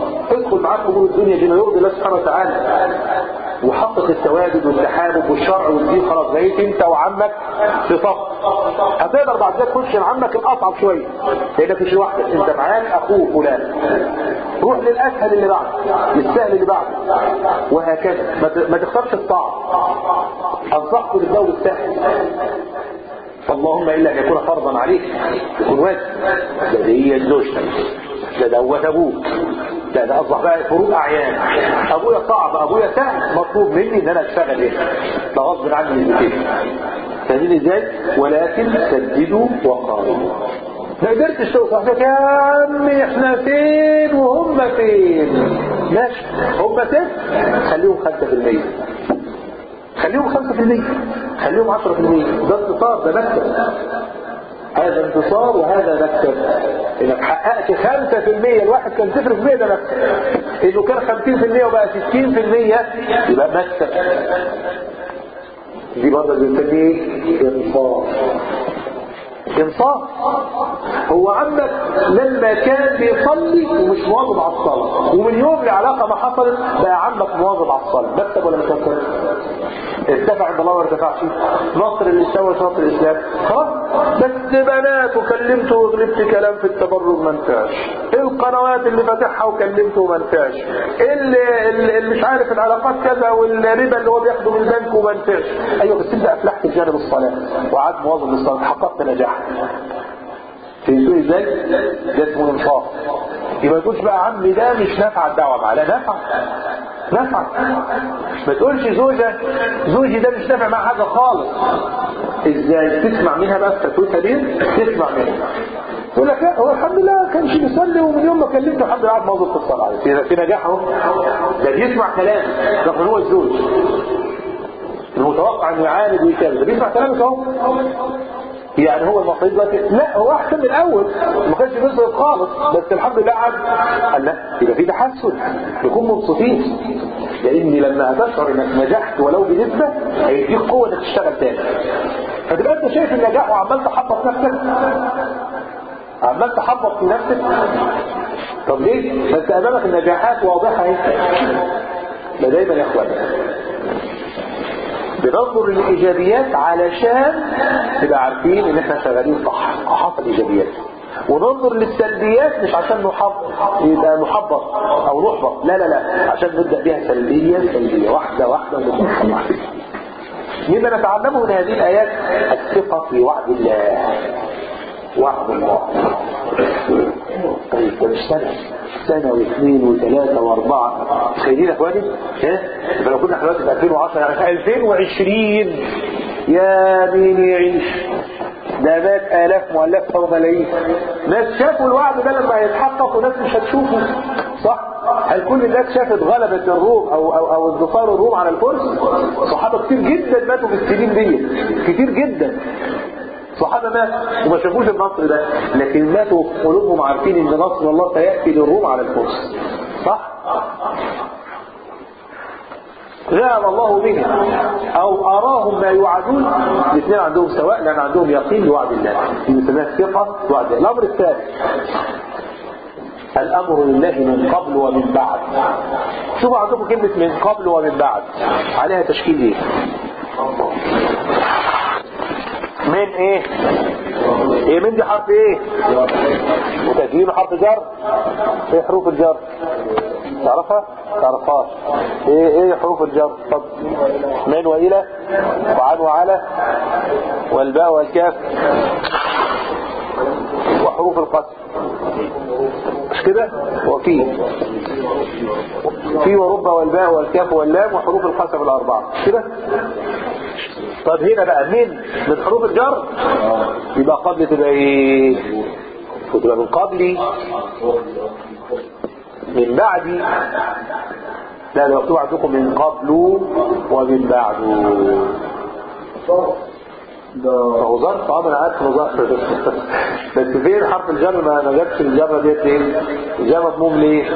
يدخل معاك امور الدنيا بما يرضي الله سبحانه وتعالى وحقق التواجد والتحابب والشرع والدين خلاص بقيت انت وعمك في صف هتقدر بعد كده تخش لعمك الاصعب شويه لانك مش لوحدك انت معاك اخوه فلان روح للاسهل اللي بعده للسهل اللي بعده وهكذا ما ت- ما تختارش الصعب انصحكم بالدور السهل اللهم الا ان يكون فرضا عليك يكون واجب ده هي زوجتك ده دوت ابوك لا ده اصبح بقى فروق اعيان ابويا صعب ابويا سهل مطلوب مني ان انا اشتغل هنا ده غصب عني من كده فاهمين ازاي ولكن سددوا وقاربوا ما قدرتش توصل لك يا عمي احنا فين وهم فين ماشي هم ست خليهم 5% خليهم 5% خليهم 10% ده انتصار ده مكسب هذا انتصار وهذا مكسب انك حققت 5% الواحد كان 0% ده مكسب انه كان 50% وبقى 60% يبقى مكسب دي برضه بنسميه انصاف انصاف هو عمك لما كان بيصلي ومش مواظب على الصلاه ومن يوم العلاقه ما حصلت بقى عمك مواظب على الصلاه مكسب ولا مش مكسب؟ ارتفع عند الله ولا ارتفعش نصر الاسلام ولا نصر الاسلام خلاص بس بنات وكلمته وغلبت كلام في التبرج ما نفعش القنوات اللي فاتحها وكلمته وما نفعش اللي, اللي مش عارف العلاقات كذا والربا اللي هو بياخده من البنك وما نفعش ايوه بس انت افلحت في جانب الصلاه وقعدت مواظب للصلاه حققت نجاح فهمتوا ازاي؟ ده اسمه انصاف يبقى تقولش بقى عمي ده مش نافع الدعوه معاه لا نافع نافع ما تقولش زوجة زوجي ده مش نافع معاه حاجة خالص ازاي تسمع منها بس فتوتها ليه تسمع منها يقول لك لا هو الحمد لله كانش بيصلي ومن يوم ما كلمته الحمد لله قاعد موظف في الصلاه في, في نجاح اهو ده بيسمع كلام رغم هو الزوج المتوقع انه يعاند ويكذب ده بيسمع كلامك اهو يعني هو المصري دلوقتي لا هو احسن من الاول ما كانش بيصرف خالص بس الحمد لله قعد قال لا يبقى في تحسن نكون مبسوطين لان لما هتشعر انك نجحت ولو بنسبه هيديك قوه انك تشتغل تاني فتبقى انت شايف النجاح وعمال تحبط نفسك عمال تحبط في نفسك طب ليه؟ ما انت امامك النجاحات واضحه اهي ده دايما يا اخوانا بننظر للايجابيات علشان نبقى عارفين ان احنا شغالين صح حصل ايجابيات وننظر للسلبيات مش عشان نحبط يبقى نحبط او نحبط لا لا لا عشان نبدا بيها سلبيه سلبيه واحده واحده ونبدا واحده مما نتعلمه من هذه الايات الثقه في وعد الله وعد الله طيب ده مش سنه سنه واثنين وثلاثه واربعه تخيلين يا اخواني ها لو كنا احنا دلوقتي في 2010 يعني في 2020 يا مين يعيش ده مات آلاف مؤلفة وملايين ناس شافوا الوعد ده لما هيتحقق وناس مش هتشوفه صح هل كل الناس شافت غلبة الروم أو, أو, أو انتصار الروم على الفرس صحابة كتير جدا ماتوا في السنين دي كتير جدا صحابة مات وما شافوش النصر ده لكن ماتوا في قلوبهم عارفين ان نصر الله سيأتي للروم على الفرس صح ذهب الله بهم او اراهم ما يوعدون الاثنين عندهم سواء لان عندهم يقين بوعد الله دي بنسميها الثقه بوعد الله الامر الثالث الامر لله من قبل ومن بعد شوفوا عندكم كلمه من قبل ومن بعد عليها تشكيل ايه من ايه ايه من دي حرف ايه وتكليم حرف جر ايه حروف الجر تعرفها تعرفهاش ايه ايه حروف الجر طب من والى وعن وعلى والباء والكاف وحروف القسم مش كده وفي في ورب والباء والكاف واللام وحروف القسم الاربعه مش كده طب هنا بقى من من حروف الجر يبقى قبل تبقى ايه وتبقى من قبلي من بعدي لا ده مكتوب عندكم من قبل ومن بعد ده هو ظرف اه انا عارف انه ظرف بس فين حرف الجر ما ما جابش الجر ديت ليه؟ الجر مضموم ليه؟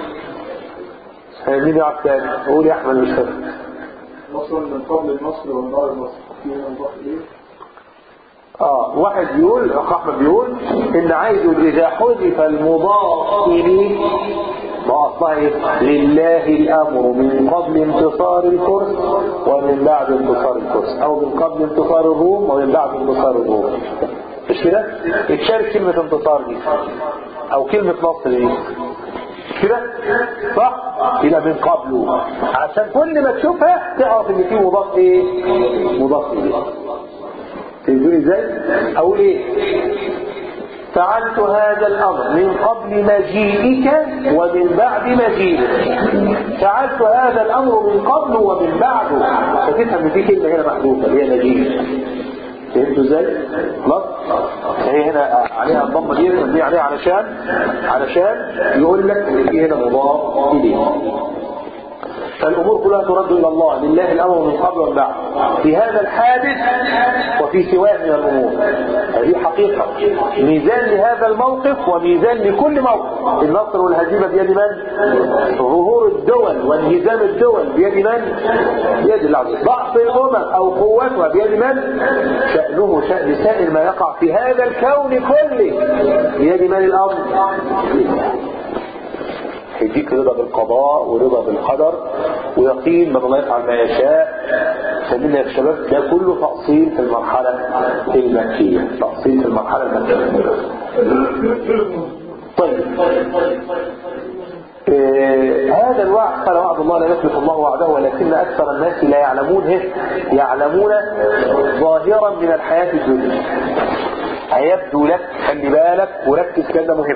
مين يعرف تاني؟ قول يا احمد مش فاهم مصر من قبل النصر والنار مصر في نضاف ايه؟ اه واحد بيقول اخ احمد بيقول ان عايز يقول اذا حذف المضاف اليه وأصلها إيه؟ لله الأمر من قبل انتصار الفرس ومن بعد انتصار الفرس أو من قبل انتصار الروم ومن بعد انتصار الروم مش كده؟ اتشارك كلمة انتصار دي أو كلمة نصر دي كده صح يبقى من قبله عشان كل ما تشوفها تعرف ان في مضاف ايه مضاف اليه تقولي ازاي اقول ايه فعلت هذا الامر من قبل مجيئك ومن بعد مجيئك فعلت هذا الامر من قبل ومن بعده فتفهم ان في كلمه هنا محذوفه اللي هي مجيئك فهمتوا ازاي؟ خلاص؟ هي هنا عليها الضمه دي دي عليها علشان علشان يقول لك ان في هنا مضاف اليه فالامور كلها ترد الى الله لله الامر من قبل ومن بعد في هذا الحادث وفي سواه من الامور هذه حقيقه ميزان لهذا الموقف وميزان لكل موقف النصر والهزيمه بيد من؟ ظهور الدول وانهزام الدول بيد من؟ بيد الله عز وجل ضعف الامم او قوتها بيد من؟ شانه شان سائر ما يقع في هذا الكون كله بيد من الامر؟ يديك رضا بالقضاء ورضا بالقدر ويقين من الله يفعل ما يشاء فمن يا شباب ده كله تأصيل في المرحلة المكية تأصيل في المرحلة المكية طيب آه هذا الوعد قال وعد الله لا يخلف الله وعده ولكن أكثر الناس لا يعلمون إيه؟ يعلمون ظاهرا من الحياة الدنيا هيبدو لك خلي بالك وركز كده مهم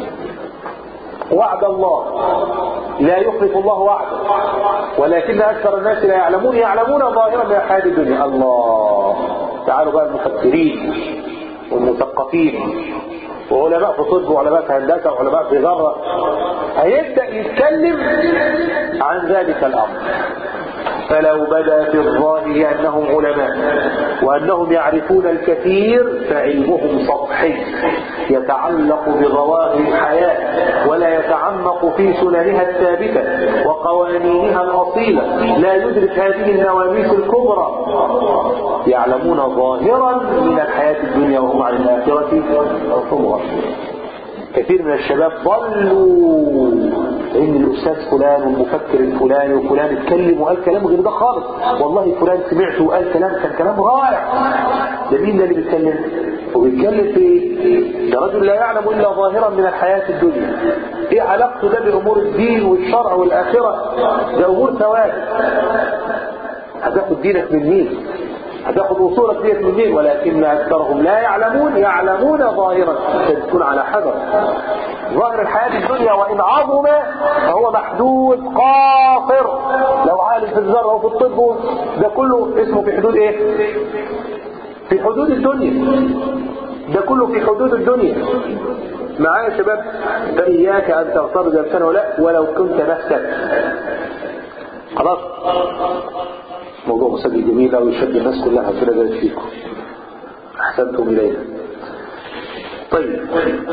وعد الله لا يخلف الله وعده ولكن أكثر الناس لا يعلمون يعلمون ظاهرا من الحياة الدنيا الله تعالوا بقى المفكرين والمثقفين وعلماء في طب وعلماء في هندسة وعلماء في ذرة هيبدأ يتكلم عن ذلك الأمر فلو بدا في الظاهر أنهم علماء وأنهم يعرفون الكثير فعلمهم سطحي يتعلق بظواهر الحياة ولا يتعمق في سننها الثابتة وقوانينها الأصيلة لا يدرك هذه النواميس الكبرى يعلمون ظاهرا من الحياة الدنيا وهم عن الآخرة هم غافلون كثير من الشباب ضلوا ان الاستاذ فلان والمفكر الفلاني وفلان اتكلم وقال كلام غير ده خالص والله فلان سمعته وقال كلام كان كلام رائع ده مين ده اللي بيتكلم وبيتكلم في ايه ده رجل لا يعلم الا ظاهرا من الحياه الدنيا ايه علاقته ده بامور الدين والشرع والاخره ده امور ثوابت هتاخد دينك من مين هتاخد وصولك ديت من مين ولكن اكثرهم لا يعلمون يعلمون ظاهرا تكون على حذر ظاهر الحياة الدنيا وإن عظم فهو محدود قاصر لو عالم في الذرة وفي الطب ده كله اسمه في حدود ايه في حدود الدنيا ده كله في حدود الدنيا معايا يا شباب فإياك أن تغترض السنة ولا ولو كنت نفسك خلاص موضوع مسجل جميل أو يشد الناس كلها كده ذلك فيكم أحسنتم إلينا طيب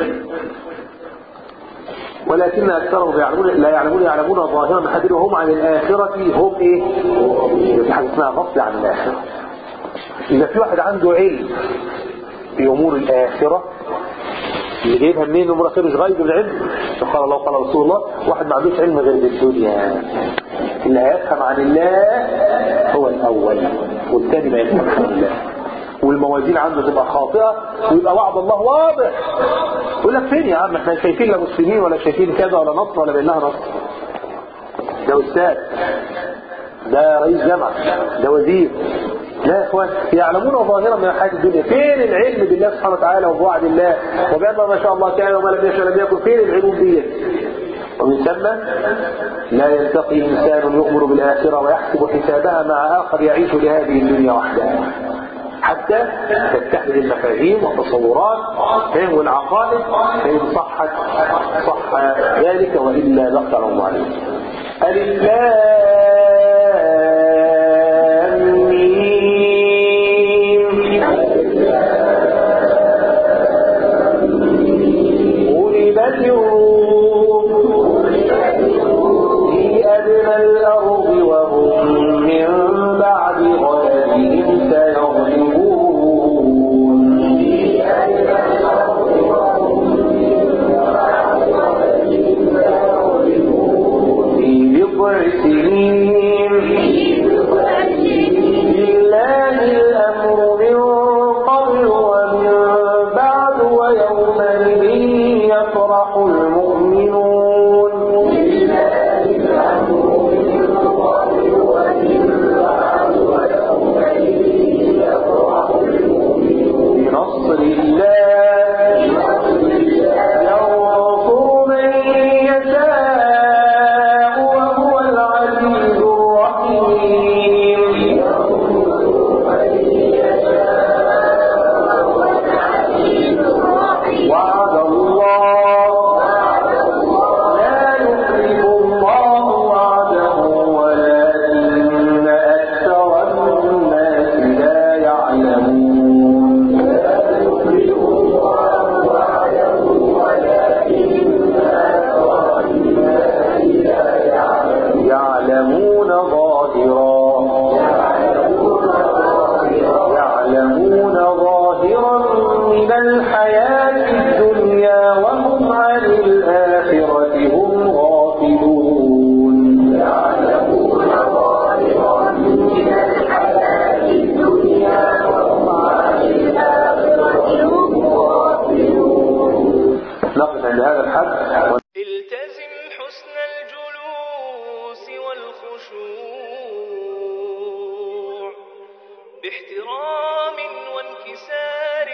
ولكن أكثرهم يعلمون لا يعلمون يعلمون ظاهرا من حديث وهم عن الآخرة هم إيه؟ في حاجة اسمها غفلة عن الآخرة إذا في واحد عنده علم في أمور الآخرة اللي جايبها منين أمور الآخرة مش غايب العلم قال الله قال رسول الله واحد ما عندوش علم غير بالدنيا اللي هيفهم عن الله هو الأول والثاني ما يفهم عن الله والموازين عنده تبقى خاطئة ويبقى وعد الله واضح يقول لك فين يا عم احنا شايفين لا مسلمين ولا شايفين كذا ولا نصر ولا بينها نصر ده أستاذ ده رئيس جامعة ده وزير لا يا اخوان يعلمون ظاهرا من الحياة الدنيا فين العلم بالله سبحانه وتعالى وبوعد الله وبأن ما شاء الله كان وما لم يشاء لم يكن فين العلوم دي ومن ثم لا يلتقي إنسان يؤمر بالآخرة ويحسب حسابها مع آخر يعيش لهذه الدنيا وحدها حتى تتحد المفاهيم والتصورات فهم والعقائد فإن صحت صح ذلك وإلا دخل الله عليه الإسلام غلبت الروم في أدنى الأرض وهم من بعد غلبهم سيغلبون سنين لله الأمر من قبل ومن بعد ويومئذ يفرح المؤمنون بنصر الله ينصر من يشاء وهو العزيز الرحيم وعد الله لا يخلف الله وعده ولكن أكثر الناس لا يعلمون يعلمون ظاهرا يعلمون ظاهرا من الحياة الدنيا وهم عن الآخرة هم غافلون نقف عند هذا الحد التزم حسن الجلوس والخشوع باحترام وانكسار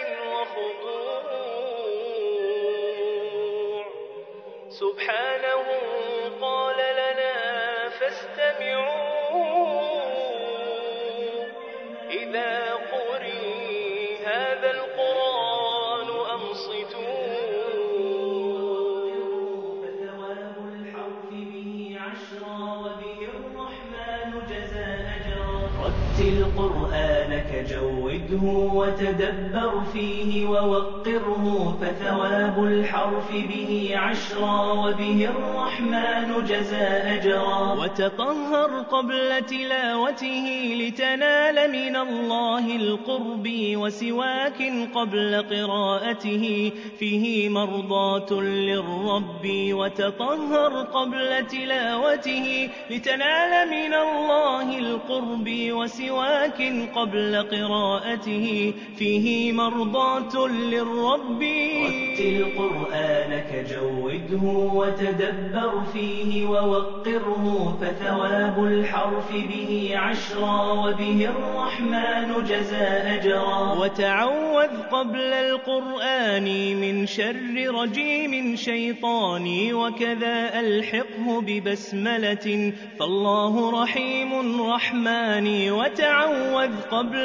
وخضوع سبحانه قال لنا فاستمعوا إذا قرئ هذا القرآن أنصتوا فثواب الحرف به عشرا وبه الرحمن جزى أجرا رتل قرآنك جوده وتدبر فيه ووقره فثواب الحرف به عشرا وبه الرحمن جزى أجرا وتطهر قبل تلاوته لتنال من الله القرب وسواك قبل قراءته فيه مرضاة للرب وتطهر قبل تلاوته لتنال من الله القرب وسواك قبل قراءته فيه مرضاة للرب رتل قرآنك جوده وتدبر فيه ووقره فثواب الحرف به عشرا وبه الرحمن جزى أجرا وتعوذ قبل القرآن من شر رجيم شيطاني وكذا ألحقه ببسملة فالله رحيم رحماني وتعوذ قبل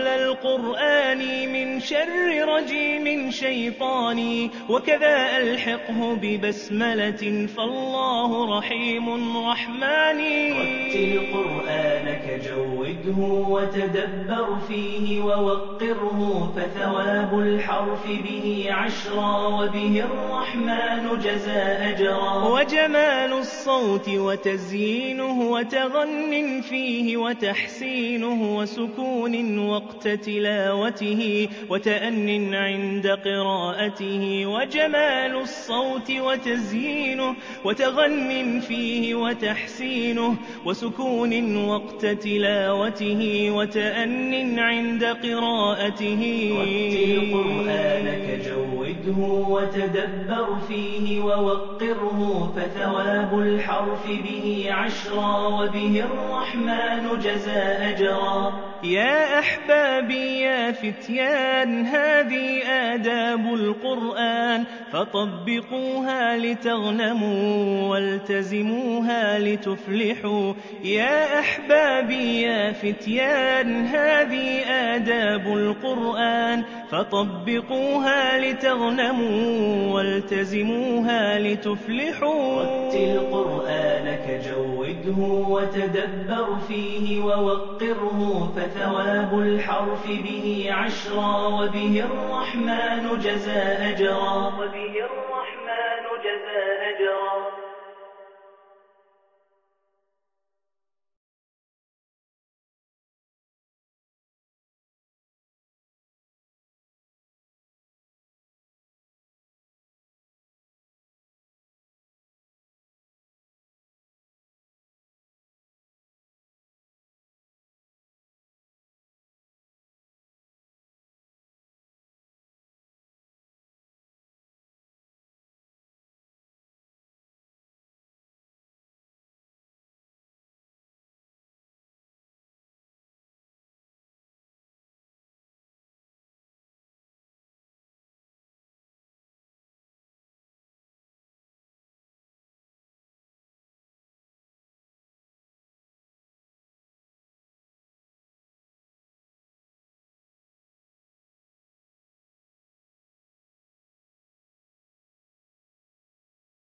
القرآن من شر رجيم شيطاني وكذا ألحقه ببسملة فالله رحيم رحماني رتل قرآنك جوده وتدبر فيه ووقره فثواب الحرف به عشرا وبه الرحمن جزى أجرا وجمال الصوت وتزيينه وتغن فيه وتحسينه وسكون وقت تلاوته وتأن عند قراءته وجمال الصوت وتزيينه وتغن فيه وتحسينه وسكون وقت تلاوته وتأن عند قراءته رتل قرآنك جوده وتدبر فيه ووقره فثواب الحرف به عشرا وبه الرحمن جزى أجرا يا أحبابي يا فتيان هذه آداب القرآن فطبقوها لتغنموا والتزموها لتفلحوا يا أحبابي يا فتيان هذه آداب القرآن فطبقوها لتغنموا والتزموها لتفلحوا رتل قرآنك جوده وتدبر فيه ووقره فثواب الحرف به عشرا وبه الرحمن جزى أجرا وبه الرحمن